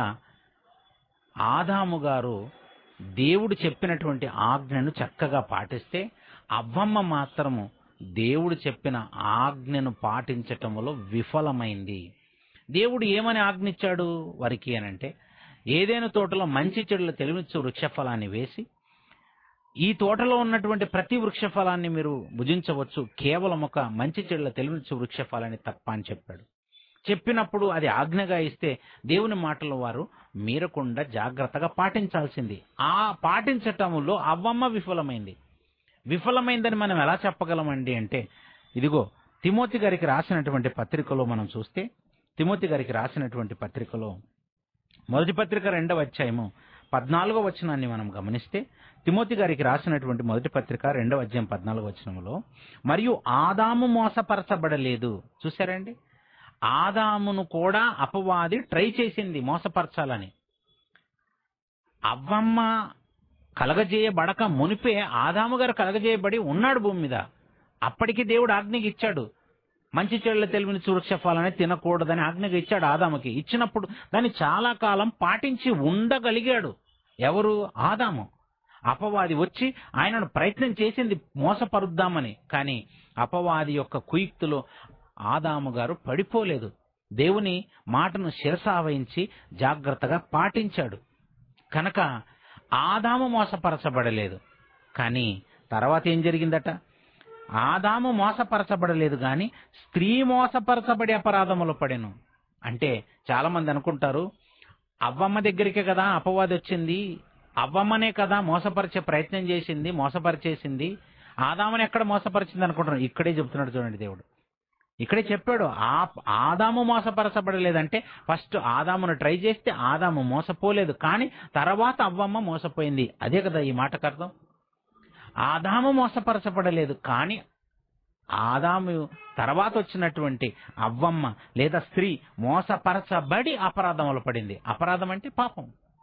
ఆదాము గారు దేవుడు చెప్పినటువంటి ఆజ్ఞను చక్కగా పాటిస్తే అవ్వమ్మ మాత్రము దేవుడు చెప్పిన ఆజ్ఞను పాటించటంలో విఫలమైంది దేవుడు ఏమని ఆజ్ఞిచ్చాడు వారికి అనంటే ఏదైనా తోటలో మంచి చెడుల తెలివిచ్చు వృక్షఫలాన్ని వేసి ఈ తోటలో ఉన్నటువంటి ప్రతి వృక్ష ఫలాన్ని మీరు భుజించవచ్చు కేవలం ఒక మంచి చెడుల తెలివిచ్చు వృక్ష ఫలాన్ని తప్ప అని చెప్పాడు చెప్పినప్పుడు అది ఆజ్ఞగా ఇస్తే దేవుని మాటలు వారు మీరకుండా జాగ్రత్తగా పాటించాల్సింది ఆ పాటించటంలో అవ్వమ్మ విఫలమైంది విఫలమైందని మనం ఎలా చెప్పగలమండి అంటే ఇదిగో తిమోతి గారికి రాసినటువంటి పత్రికలో మనం చూస్తే తిమోతి గారికి రాసినటువంటి పత్రికలో మొదటి పత్రిక రెండవ అధ్యాయము పద్నాలుగో వచనాన్ని మనం గమనిస్తే తిమోతి గారికి రాసినటువంటి మొదటి పత్రిక రెండవ అధ్యాయం పద్నాలుగో వచనంలో మరియు ఆదాము మోసపరచబడలేదు చూసారండి ఆదామును కూడా అపవాది ట్రై చేసింది మోసపరచాలని అవ్వమ్మ కలగజేయబడక మునిపే ఆదాము గారు కలగజేయబడి ఉన్నాడు భూమి మీద అప్పటికి దేవుడు ఆజ్ఞకి ఇచ్చాడు మంచి చెడుల తెలివిని సురక్ష ఫలాన్ని తినకూడదని ఆజ్ఞగా ఇచ్చాడు ఆదాముకి ఇచ్చినప్పుడు దాన్ని చాలా కాలం పాటించి ఉండగలిగాడు ఎవరు ఆదాము అపవాది వచ్చి ఆయనను ప్రయత్నం చేసింది మోసపరుద్దామని కానీ అపవాది యొక్క కుయుక్తులో ఆదాము గారు పడిపోలేదు దేవుని మాటను శిరసావహించి జాగ్రత్తగా పాటించాడు కనుక ఆదాము మోసపరచబడలేదు కానీ తర్వాత ఏం జరిగిందట ఆదాము మోసపరచబడలేదు కానీ స్త్రీ మోసపరచబడి అపరాధములో పడెను అంటే చాలా మంది అనుకుంటారు అవ్వమ్మ దగ్గరికే కదా అపవాది వచ్చింది అవ్వమ్మనే కదా మోసపరిచే ప్రయత్నం చేసింది మోసపరిచేసింది ఆదాముని ఎక్కడ మోసపరిచింది అనుకుంటున్నారు ఇక్కడే చెప్తున్నాడు చూడండి దేవుడు ఇక్కడే చెప్పాడు ఆ ఆదాము మోసపరచబడలేదంటే ఫస్ట్ ఆదామును ట్రై చేస్తే ఆదాము మోసపోలేదు కానీ తర్వాత అవ్వమ్మ మోసపోయింది అదే కదా ఈ మాటకు అర్థం ఆదాము మోసపరచబడలేదు కానీ ఆదాము తర్వాత వచ్చినటువంటి అవ్వమ్మ లేదా స్త్రీ మోసపరచబడి అపరాధంలో పడింది అపరాధం అంటే పాపం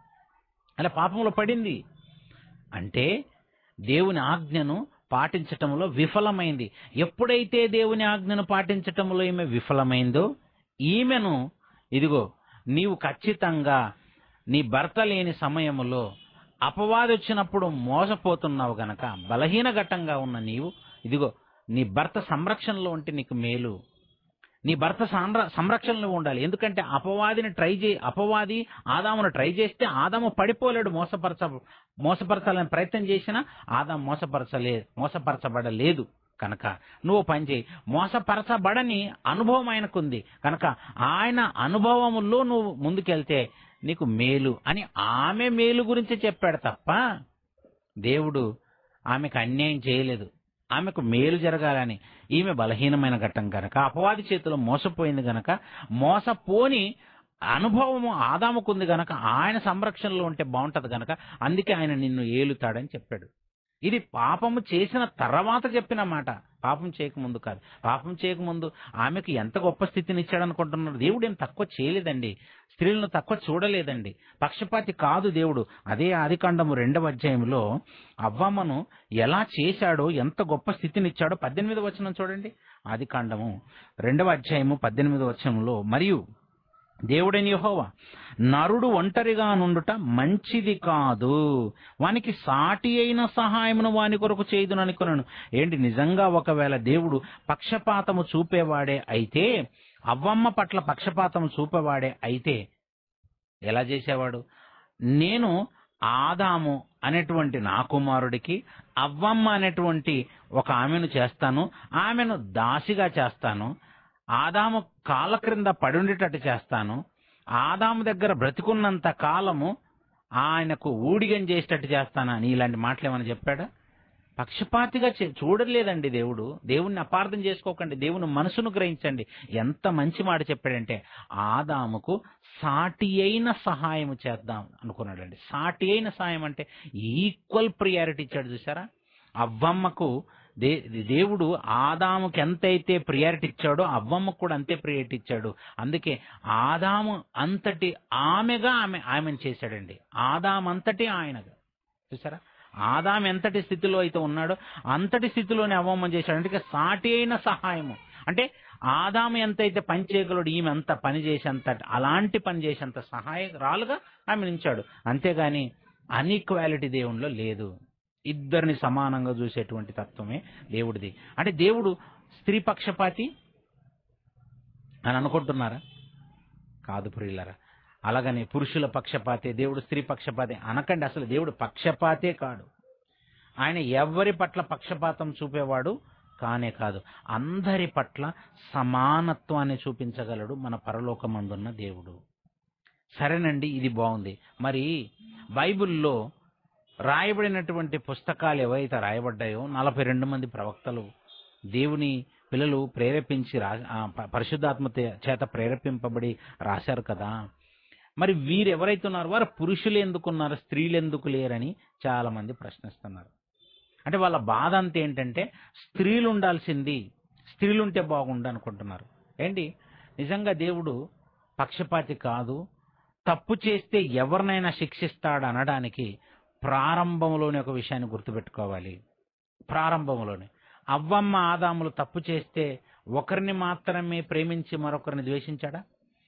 అలా పాపంలో పడింది అంటే దేవుని ఆజ్ఞను పాటించటంలో విఫలమైంది ఎప్పుడైతే దేవుని ఆజ్ఞను పాటించటంలో ఈమె విఫలమైందో ఈమెను ఇదిగో నీవు ఖచ్చితంగా నీ భర్త లేని సమయములో అపవాది వచ్చినప్పుడు మోసపోతున్నావు గనక బలహీన ఘట్టంగా ఉన్న నీవు ఇదిగో నీ భర్త సంరక్షణలో ఉంటే నీకు మేలు నీ భర్త సంర- సంరక్షణలో ఉండాలి ఎందుకంటే అపవాదిని ట్రై చే అపవాది ఆదామును ట్రై చేస్తే ఆదాము పడిపోలేడు మోసపరచ మోసపరచాలని ప్రయత్నం చేసినా ఆదాము మోసపరచలే మోసపరచబడలేదు కనుక నువ్వు పని చేయి మోసపరచబడని అనుభవం ఆయనకుంది కనుక ఆయన అనుభవములో నువ్వు ముందుకెళ్తే నీకు మేలు అని ఆమె మేలు గురించి చెప్పాడు తప్ప దేవుడు ఆమెకు అన్యాయం చేయలేదు ఆమెకు మేలు జరగాలని ఈమె బలహీనమైన ఘట్టం గనక అపవాది చేతిలో మోసపోయింది గనక మోసపోని అనుభవము ఆదాముకుంది గనక ఆయన సంరక్షణలో ఉంటే బాగుంటది గనక అందుకే ఆయన నిన్ను ఏలుతాడని చెప్పాడు ఇది పాపము చేసిన తర్వాత చెప్పిన మాట పాపం చేయకముందు కాదు పాపం చేయకముందు ఆమెకు ఎంత గొప్ప స్థితిని ఇచ్చాడు అనుకుంటున్నారు దేవుడు ఏం తక్కువ చేయలేదండి స్త్రీలను తక్కువ చూడలేదండి పక్షపాతి కాదు దేవుడు అదే ఆదికాండము రెండవ అధ్యాయంలో అవ్వమ్మను ఎలా చేశాడో ఎంత గొప్ప స్థితిని ఇచ్చాడో పద్దెనిమిది వచనం చూడండి ఆదికాండము రెండవ అధ్యాయము పద్దెనిమిది వచనంలో మరియు దేవుడని యెహోవా నరుడు ఒంటరిగా నుండుట మంచిది కాదు వానికి సాటి అయిన సహాయమును వాని కొరకు చేయుదును అనుకున్నాను ఏంటి నిజంగా ఒకవేళ దేవుడు పక్షపాతము చూపేవాడే అయితే అవ్వమ్మ పట్ల పక్షపాతము చూపేవాడే అయితే ఎలా చేసేవాడు నేను ఆదాము అనేటువంటి నా కుమారుడికి అవ్వమ్మ అనేటువంటి ఒక ఆమెను చేస్తాను ఆమెను దాసిగా చేస్తాను ఆదాము కాళ్ళ క్రింద పడి ఉండేటట్టు చేస్తాను ఆదాము దగ్గర బ్రతికున్నంత కాలము ఆయనకు ఊడిగం చేసేటట్టు చేస్తాను అని ఇలాంటి మాటలు ఏమైనా చెప్పాడా పక్షపాతిగా చే- చూడలేదండి దేవుడు దేవుణ్ణి అపార్థం చేసుకోకండి దేవుని మనసును గ్రహించండి ఎంత మంచి మాట చెప్పాడంటే ఆదాముకు సాటి అయిన సహాయం చేద్దాం అనుకున్నాడండి సాటి అయిన సహాయం అంటే ఈక్వల్ ప్రియారిటీ ఇచ్చాడు చూసారా అవ్వమ్మకు దే దేవుడు ఆదాముకి ఎంతైతే ప్రియారిటీ ఇచ్చాడో అవ్వమ్మకు కూడా అంతే ప్రియారిటీ ఇచ్చాడు అందుకే ఆదాము అంతటి ఆమెగా ఆమె ఆమెను చేశాడండి ఆదాము అంతటి ఆయనగా చూసారా ఆదాం ఎంతటి స్థితిలో అయితే ఉన్నాడో అంతటి స్థితిలోనే అవ్వమ్మ చేశాడు అంటే ఇక సాటి అయిన సహాయము అంటే ఆదాము ఎంతైతే పని చేయగలడు ఈమె అంత పని చేసేంత అలాంటి పని చేసేంత సహాయరాలుగా ఆమె నించాడు అంతేగాని అన్ఈక్వాలిటీ దేవునిలో లేదు ఇద్దరిని సమానంగా చూసేటువంటి తత్వమే దేవుడిది అంటే దేవుడు స్త్రీ పక్షపాతి అని అనుకుంటున్నారా కాదు ప్రియులరా అలాగని పురుషుల పక్షపాతే దేవుడు స్త్రీ పక్షపాతే అనకండి అసలు దేవుడు పక్షపాతే కాడు ఆయన ఎవరి పట్ల పక్షపాతం చూపేవాడు కానే కాదు అందరి పట్ల సమానత్వాన్ని చూపించగలడు మన పరలోకమందున్న దేవుడు సరేనండి ఇది బాగుంది మరి బైబిల్లో రాయబడినటువంటి పుస్తకాలు ఏవైతే రాయబడ్డాయో నలభై రెండు మంది ప్రవక్తలు దేవుని పిల్లలు ప్రేరేపించి రా ఆ, ప- పరిశుద్ధాత్మ తే- చేత ప్రేరేపింపబడి రాశారు కదా మరి వీరు ఎవరైతే ఉన్నారో వారు పురుషులు ఎందుకున్నారు స్త్రీలు ఎందుకు లేరని చాలా మంది ప్రశ్నిస్తున్నారు అంటే వాళ్ళ బాధ అంతా ఏంటంటే స్త్రీలు ఉండాల్సింది స్త్రీలు ఉంటే బాగుండు అనుకుంటున్నారు ఏంటి నిజంగా దేవుడు పక్షపాతి కాదు తప్పు చేస్తే ఎవరినైనా శిక్షిస్తాడు అనడానికి ప్రారంభంలోనే ఒక విషయాన్ని గుర్తుపెట్టుకోవాలి ప్రారంభంలోనే అవ్వమ్మ ఆదాములు తప్పు చేస్తే ఒకరిని మాత్రమే ప్రేమించి మరొకరిని ద్వేషించాడా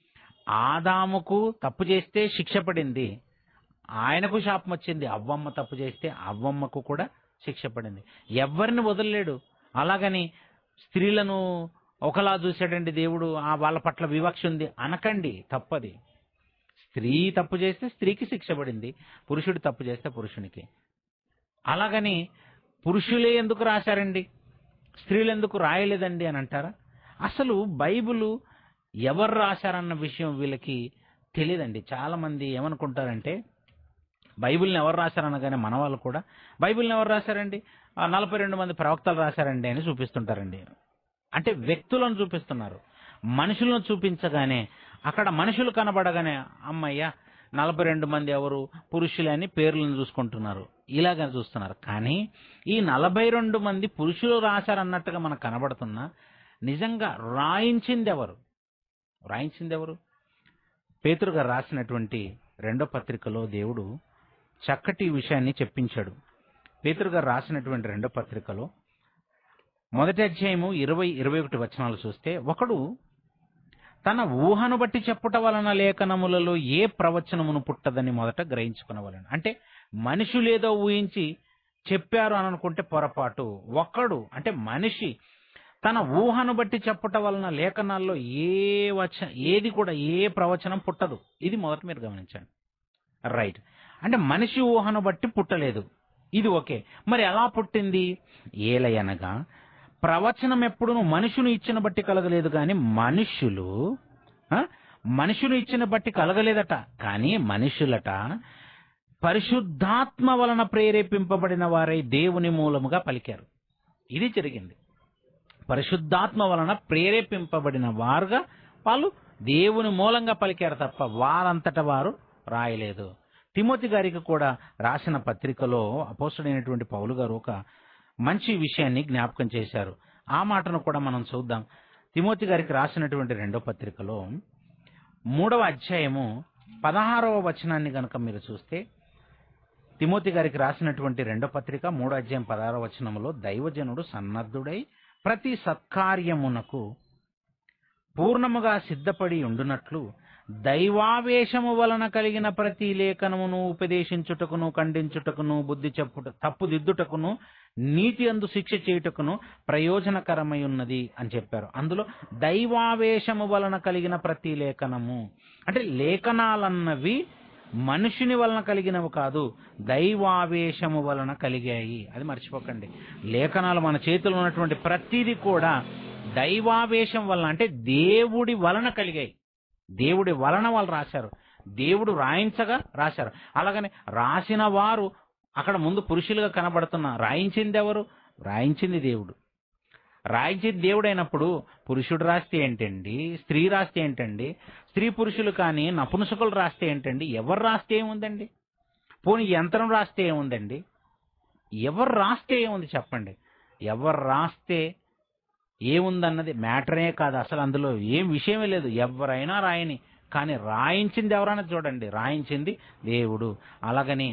ఆదాముకు తప్పు చేస్తే శిక్ష పడింది ఆయనకు శాపం వచ్చింది అవ్వమ్మ తప్పు చేస్తే అవ్వమ్మకు కూడా శిక్ష పడింది ఎవరిని వదలలేడు అలాగని స్త్రీలను ఒకలా చూశాడండి దేవుడు ఆ వాళ్ళ పట్ల వివక్ష ఉంది అనకండి తప్పది స్త్రీ తప్పు చేస్తే స్త్రీకి శిక్ష పడింది పురుషుడు తప్పు చేస్తే పురుషునికి అలాగని పురుషులే ఎందుకు రాశారండి స్త్రీలు ఎందుకు రాయలేదండి అని అంటారా అసలు బైబిల్ ఎవరు రాశారన్న విషయం వీళ్ళకి తెలియదండి చాలా మంది ఏమనుకుంటారంటే బైబిల్ని ఎవరు రాశారనగానే మన వాళ్ళు కూడా బైబిల్ని ఎవరు రాశారండి ఆ నలభై రెండు మంది ప్రవక్తలు రాశారండి అని చూపిస్తుంటారండి అంటే వ్యక్తులను చూపిస్తున్నారు మనుషులను చూపించగానే అక్కడ మనుషులు కనబడగానే అమ్మయ్య నలభై రెండు మంది ఎవరు పురుషులే అని పేర్లను చూసుకుంటున్నారు ఇలాగ చూస్తున్నారు కానీ ఈ నలభై రెండు మంది పురుషులు రాశారన్నట్టుగా మనకు కనబడుతున్నా నిజంగా రాయించింది ఎవరు రాయించింది ఎవరు పేతురు గారు రాసినటువంటి రెండో పత్రికలో దేవుడు చక్కటి విషయాన్ని చెప్పించాడు పేతురు గారు రాసినటువంటి రెండో పత్రికలో మొదటి అధ్యాయము ఇరవై ఇరవై ఒకటి వచనాలు చూస్తే ఒకడు తన ఊహను బట్టి చెప్పుట వలన లేఖనములలో ఏ ప్రవచనమును పుట్టదని మొదట గ్రహించుకునవలను అంటే మనుషులేదో ఊహించి చెప్పారు అని అనుకుంటే పొరపాటు ఒక్కడు అంటే మనిషి తన ఊహను బట్టి చెప్పుట వలన లేఖనాల్లో ఏ వచ ఏది కూడా ఏ ప్రవచనం పుట్టదు ఇది మొదట మీరు గమనించండి రైట్ అంటే మనిషి ఊహను బట్టి పుట్టలేదు ఇది ఓకే మరి ఎలా పుట్టింది ఏలయనగా ప్రవచనం ఎప్పుడును మనుషుని ఇచ్చిన బట్టి కలగలేదు కానీ మనుషులు ఆ, మనుషులు ఇచ్చిన బట్టి కలగలేదట కానీ మనుషులట పరిశుద్ధాత్మ వలన ప్రేరేపింపబడిన వారై దేవుని మూలముగా పలికారు ఇది జరిగింది పరిశుద్ధాత్మ వలన ప్రేరేపింపబడిన వారుగా వాళ్ళు దేవుని మూలంగా పలికారు తప్ప వారంతట వారు రాయలేదు తిమోతి గారికి కూడా రాసిన పత్రికలో అపోస్తుడైనటువంటి పౌలు గారు ఒక మంచి విషయాన్ని జ్ఞాపకం చేశారు ఆ మాటను కూడా మనం చూద్దాం తిమోతి గారికి రాసినటువంటి రెండో పత్రికలో మూడవ అధ్యాయము పదహారవ వచనాన్ని గనక మీరు చూస్తే తిమోతి గారికి రాసినటువంటి రెండో పత్రిక మూడో అధ్యాయం పదహారవ వచనములో దైవజనుడు సన్నద్ధుడై ప్రతి సత్కార్యమునకు పూర్ణముగా సిద్ధపడి ఉండునట్లు దైవావేశము వలన కలిగిన ప్రతి లేఖనమును ఉపదేశించుటకును ఖండించుటకును బుద్ధి చెప్పుట తప్పుదిద్దుటకును నీతి అందు శిక్ష చేయుటకును ప్రయోజనకరమై ఉన్నది అని చెప్పారు అందులో దైవావేశము వలన కలిగిన ప్రతి లేఖనము అంటే లేఖనాలన్నవి మనుషుని వలన కలిగినవి కాదు దైవావేశము వలన కలిగాయి అది మర్చిపోకండి లేఖనాలు మన చేతిలో ఉన్నటువంటి ప్రతిదీ కూడా దైవావేశం వలన అంటే దేవుడి వలన కలిగాయి దేవుడి వలన వాళ్ళు రాశారు దేవుడు రాయించగా రాశారు అలాగని రాసిన వారు అక్కడ ముందు పురుషులుగా కనబడుతున్న రాయించింది ఎవరు రాయించింది దేవుడు రాయించింది దేవుడు అయినప్పుడు పురుషుడు రాస్తే ఏంటండి స్త్రీ రాస్తే ఏంటండి స్త్రీ పురుషులు కానీ నపుంసకులు రాస్తే ఏంటండి ఎవరు రాస్తే ఏముందండి పోనీ యంత్రం రాస్తే ఏముందండి ఎవరు రాస్తే ఏముంది చెప్పండి ఎవరు రాస్తే ఏముందన్నది మ్యాటరే కాదు అసలు అందులో ఏం విషయమే లేదు ఎవరైనా రాయని కానీ రాయించింది ఎవరైనా చూడండి రాయించింది దేవుడు అలాగని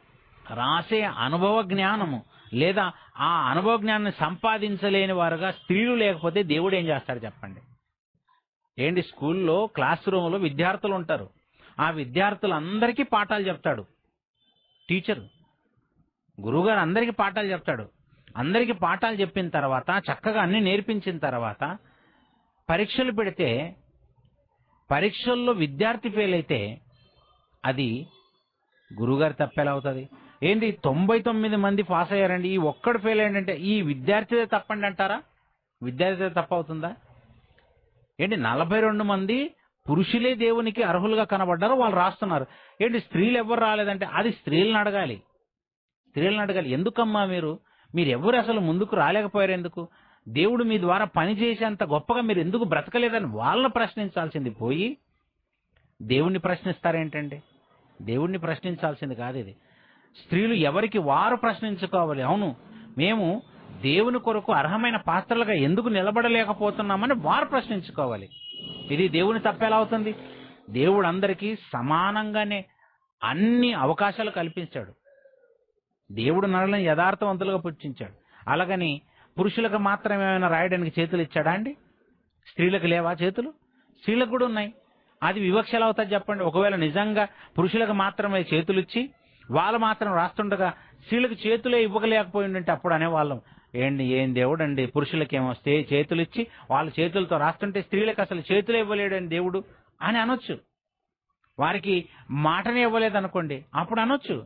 రాసే అనుభవ జ్ఞానము లేదా ఆ అనుభవ జ్ఞానాన్ని సంపాదించలేని వారుగా స్త్రీలు లేకపోతే దేవుడు ఏం చేస్తాడు చెప్పండి ఏంటి స్కూల్లో క్లాస్ రూమ్లో విద్యార్థులు ఉంటారు ఆ విద్యార్థులందరికీ పాఠాలు చెప్తాడు టీచర్ గురువుగారు అందరికీ పాఠాలు చెప్తాడు అందరికీ పాఠాలు చెప్పిన తర్వాత చక్కగా అన్ని నేర్పించిన తర్వాత పరీక్షలు పెడితే పరీక్షల్లో విద్యార్థి ఫెయిల్ అయితే అది గురుగారి తప్పెలా అవుతుంది ఏంటి తొంభై తొమ్మిది మంది పాస్ అయ్యారండి ఈ ఒక్కడు ఫెయిల్ అయ్యాడంటే ఈ విద్యార్థిదే తప్పండి అంటారా విద్యార్థిదే తప్పు అవుతుందా ఏంటి నలభై రెండు మంది పురుషులే దేవునికి అర్హులుగా కనబడ్డారు వాళ్ళు రాస్తున్నారు ఏంటి స్త్రీలు ఎవరు రాలేదంటే అది స్త్రీలను అడగాలి స్త్రీలను అడగాలి ఎందుకమ్మా మీరు మీరు ఎవరు అసలు ముందుకు రాలేకపోయారు ఎందుకు దేవుడు మీ ద్వారా పని చేసేంత గొప్పగా మీరు ఎందుకు బ్రతకలేదని వాళ్ళని ప్రశ్నించాల్సింది పోయి దేవుణ్ణి ప్రశ్నిస్తారేంటండి దేవుణ్ణి ప్రశ్నించాల్సింది కాదు ఇది స్త్రీలు ఎవరికి వారు ప్రశ్నించుకోవాలి అవును మేము దేవుని కొరకు అర్హమైన పాత్రలుగా ఎందుకు నిలబడలేకపోతున్నామని వారు ప్రశ్నించుకోవాలి ఇది దేవుని తప్పెలా అవుతుంది దేవుడు అందరికీ సమానంగానే అన్ని అవకాశాలు కల్పించాడు దేవుడు నరులను యథార్థవంతులుగా పుట్టించాడు అలాగని పురుషులకు మాత్రమే ఏమైనా రాయడానికి చేతులు ఇచ్చాడా అండి స్త్రీలకు లేవా చేతులు స్త్రీలకు కూడా ఉన్నాయి అది వివక్ష ఎలా అవుతుంది చెప్పండి ఒకవేళ నిజంగా పురుషులకు మాత్రమే చేతులు ఇచ్చి వాళ్ళు మాత్రం రాస్తుండగా స్త్రీలకు చేతులే ఇవ్వలేకపోయిందంటే అప్పుడు అనేవాళ్ళం ఏంటి ఏం దేవుడు అండి పురుషులకి ఏమొస్తే చేతులు ఇచ్చి వాళ్ళ చేతులతో రాస్తుంటే స్త్రీలకు అసలు చేతులే ఇవ్వలేడని దేవుడు అని అనొచ్చు వారికి మాటనే ఇవ్వలేదు అనుకోండి అప్పుడు అనొచ్చు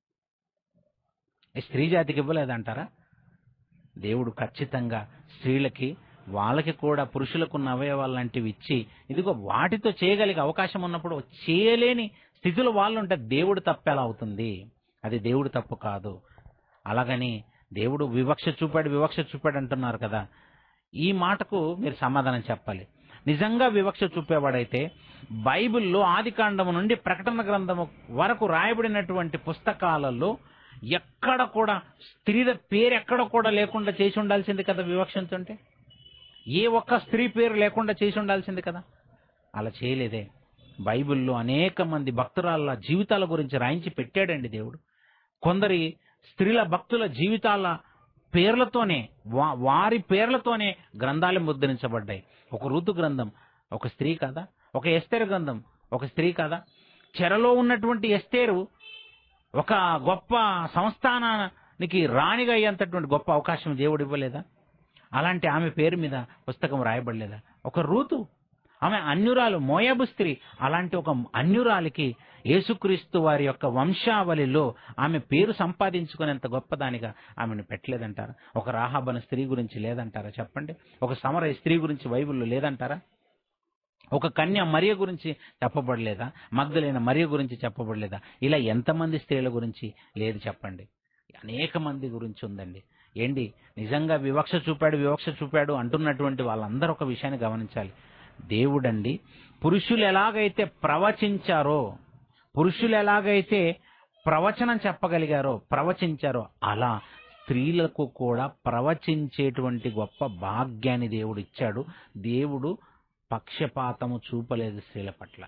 ఈ స్త్రీ జాతికి ఇవ్వలేదంటారా దేవుడు ఖచ్చితంగా స్త్రీలకి వాళ్ళకి కూడా పురుషులకున్న అవయవాలు లాంటివి ఇచ్చి ఇదిగో వాటితో చేయగలిగే అవకాశం ఉన్నప్పుడు చేయలేని స్థితిలో వాళ్ళు ఉంటే దేవుడు తప్పు ఎలా అవుతుంది అది దేవుడు తప్పు కాదు అలాగని దేవుడు వివక్ష చూపాడు వివక్ష చూపాడు అంటున్నారు కదా ఈ మాటకు మీరు సమాధానం చెప్పాలి నిజంగా వివక్ష చూపేవాడైతే బైబిల్లో ఆదికాండము నుండి ప్రకటన గ్రంథము వరకు రాయబడినటువంటి పుస్తకాలలో ఎక్కడ కూడా స్త్రీల పేరు ఎక్కడ కూడా లేకుండా చేసి ఉండాల్సింది కదా వివక్షించుంటే ఏ ఒక్క స్త్రీ పేరు లేకుండా చేసి ఉండాల్సింది కదా అలా చేయలేదే బైబిల్లో అనేక మంది భక్తురాల జీవితాల గురించి రాయించి పెట్టాడండి దేవుడు కొందరి స్త్రీల భక్తుల జీవితాల పేర్లతోనే వా- వారి పేర్లతోనే గ్రంథాలు ముద్రించబడ్డాయి ఒక ఋతు గ్రంథం ఒక స్త్రీ కదా ఒక ఎస్తేరు గ్రంథం ఒక స్త్రీ కదా చెరలో ఉన్నటువంటి ఎస్తేరు ఒక గొప్ప సంస్థానానికి రాణిగా అయ్యేంతటువంటి గొప్ప అవకాశం దేవుడు ఇవ్వలేదా అలాంటి ఆమె పేరు మీద పుస్తకం రాయబడలేదా ఒక రూతు ఆమె అన్యురాలు మోయాబు స్త్రీ అలాంటి ఒక అన్యురాలికి యేసుక్రీస్తు వారి యొక్క వంశావళిలో ఆమె పేరు సంపాదించుకునేంత గొప్పదానిగా ఆమెను పెట్టలేదంటారా ఒక రాహాబన స్త్రీ గురించి లేదంటారా చెప్పండి ఒక సమర స్త్రీ గురించి బైబిల్లో లేదంటారా ఒక కన్య మరియ గురించి చెప్పబడలేదా మగ్ధులైన మరియ గురించి చెప్పబడలేదా ఇలా ఎంతమంది స్త్రీల గురించి లేదు చెప్పండి అనేక మంది గురించి ఉందండి ఏంటి నిజంగా వివక్ష చూపాడు వివక్ష చూపాడు అంటున్నటువంటి వాళ్ళందరూ ఒక విషయాన్ని గమనించాలి దేవుడండి పురుషులు ఎలాగైతే ప్రవచించారో పురుషులు ఎలాగైతే ప్రవచనం చెప్పగలిగారో ప్రవచించారో అలా స్త్రీలకు కూడా ప్రవచించేటువంటి గొప్ప భాగ్యాన్ని దేవుడు ఇచ్చాడు దేవుడు పక్షపాతము చూపలేదు స్త్రీల పట్ల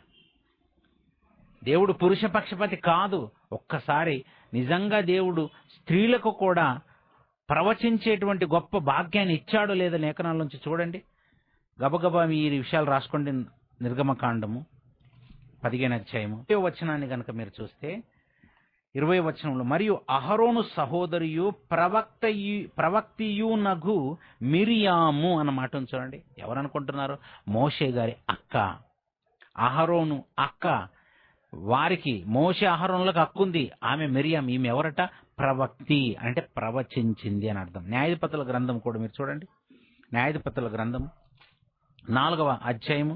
దేవుడు పురుష పక్షపాతి కాదు ఒక్కసారి నిజంగా దేవుడు స్త్రీలకు కూడా ప్రవచించేటువంటి గొప్ప భాగ్యాన్ని ఇచ్చాడో లేదో లేఖనాల నుంచి చూడండి గబగబా మీ ఈ విషయాలు రాసుకోండి నిర్గమకాండము పదిహేను అధ్యాయము ఇరవై వచనాన్ని కనుక మీరు చూస్తే ఇరవై వచనంలో మరియు అహరోను సహోదరియు ప్రవక్త ప్రవక్తియు నగు మిరియాము అన్న మాట ఉంది చూడండి ఎవరు అనుకుంటున్నారు మోషే గారి అక్క అహరోను అక్క వారికి మోషే అహరోనులకు హక్కుంది ఆమె మిరియాం ఈమె ఎవరట ప్రవక్తి అంటే ప్రవచించింది అని అర్థం న్యాయధిపతుల గ్రంథం కూడా మీరు చూడండి న్యాయధిపతుల గ్రంథం నాలుగవ అధ్యాయము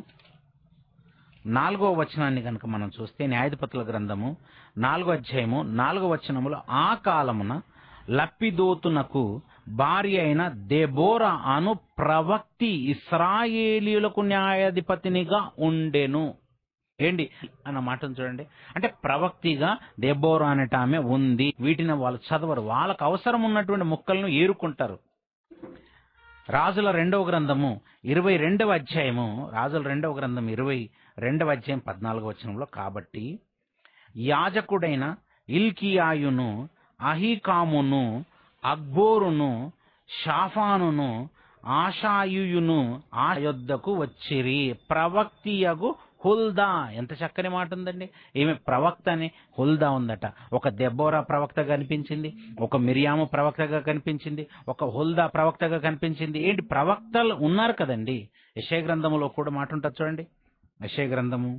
నాలుగవ వచనాన్ని కనుక మనం చూస్తే న్యాయధిపతుల గ్రంథము నాలుగో అధ్యాయము నాలుగో వచనములో ఆ కాలమున లప్పిదోతునకు భార్య అయిన దెబోరా అను ప్రవక్తి ఇస్రాయేలీయులకు న్యాయాధిపతినిగా ఉండెను ఏంటి అన్న మాటను చూడండి అంటే ప్రవక్తిగా దెబోరా అనేట ఆమె ఉంది వీటిని వాళ్ళు చదవరు వాళ్ళకు అవసరం ఉన్నటువంటి ముక్కలను ఏరుకుంటారు రాజుల రెండవ గ్రంథము ఇరవై రెండవ అధ్యాయము రాజుల రెండవ గ్రంథం ఇరవై రెండవ అధ్యాయం పద్నాలుగవ వచనంలో కాబట్టి యాజకుడైన ఇల్కియాయును అహీకామును అక్బోరును షాఫానును ఆషాయుయును ఆ యొద్దకు వచ్చిరి ప్రవక్తియగు హుల్దా ఎంత చక్కని మాట ఉందండి ఈమె ప్రవక్త అని హుల్దా ఉందట ఒక దెబ్బోరా ప్రవక్త కనిపించింది ఒక మిరియాము ప్రవక్తగా కనిపించింది ఒక హుల్దా ప్రవక్తగా కనిపించింది ఏంటి ప్రవక్తలు ఉన్నారు కదండి యశయ గ్రంథములో కూడా మాట ఉంటుంది చూడండి యశయ గ్రంథము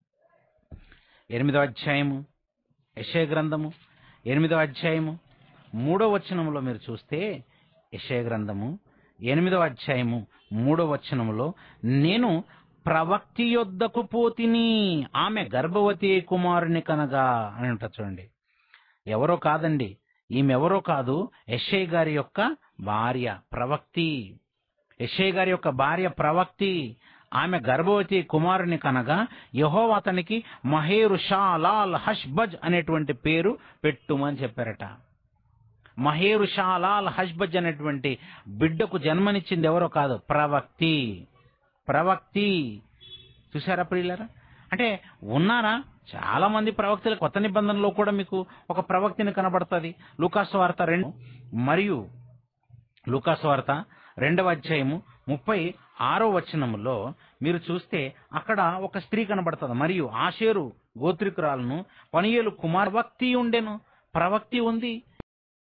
ఎనిమిదో అధ్యాయము యశయ గ్రంథము ఎనిమిదో అధ్యాయము మూడో వచనములో మీరు చూస్తే యశయ గ్రంథము ఎనిమిదో అధ్యాయము మూడో వచనములో నేను ప్రవక్తి యొద్దకు పోతిని ఆమె గర్భవతి కుమారుని కనగా అని ఉంటుంది చూడండి ఎవరో కాదండి ఈమె ఎవరో కాదు యశ్ఐ గారి యొక్క భార్య ప్రవక్తి యశ్ఐ గారి యొక్క భార్య ప్రవక్తి ఆమె గర్భవతి కుమారుని కనగా యహో అతనికి మహేరు షా లాల్ హష్బజ్ అనేటువంటి పేరు పెట్టుమని చెప్పారట మహేరు షా లాల్ హష్బజ్ అనేటువంటి బిడ్డకు జన్మనిచ్చింది ఎవరో కాదు ప్రవక్తి ప్రవక్తి చూసారా ప్రియులరా అంటే ఉన్నారా చాలా మంది ప్రవక్తలు కొత్త నిబంధనలో కూడా మీకు ఒక ప్రవక్తిని కనబడుతుంది లూకాసు వార్త రెండు మరియు లూకాసు వార్త రెండవ అధ్యాయము ముప్పై ఆరో వచనములో మీరు చూస్తే అక్కడ ఒక స్త్రీ కనబడుతుంది మరియు ఆషేరు గోత్రికురాలను పనియేలు కుమార్ ప్రవక్తి ఉండెను ప్రవక్తి ఉంది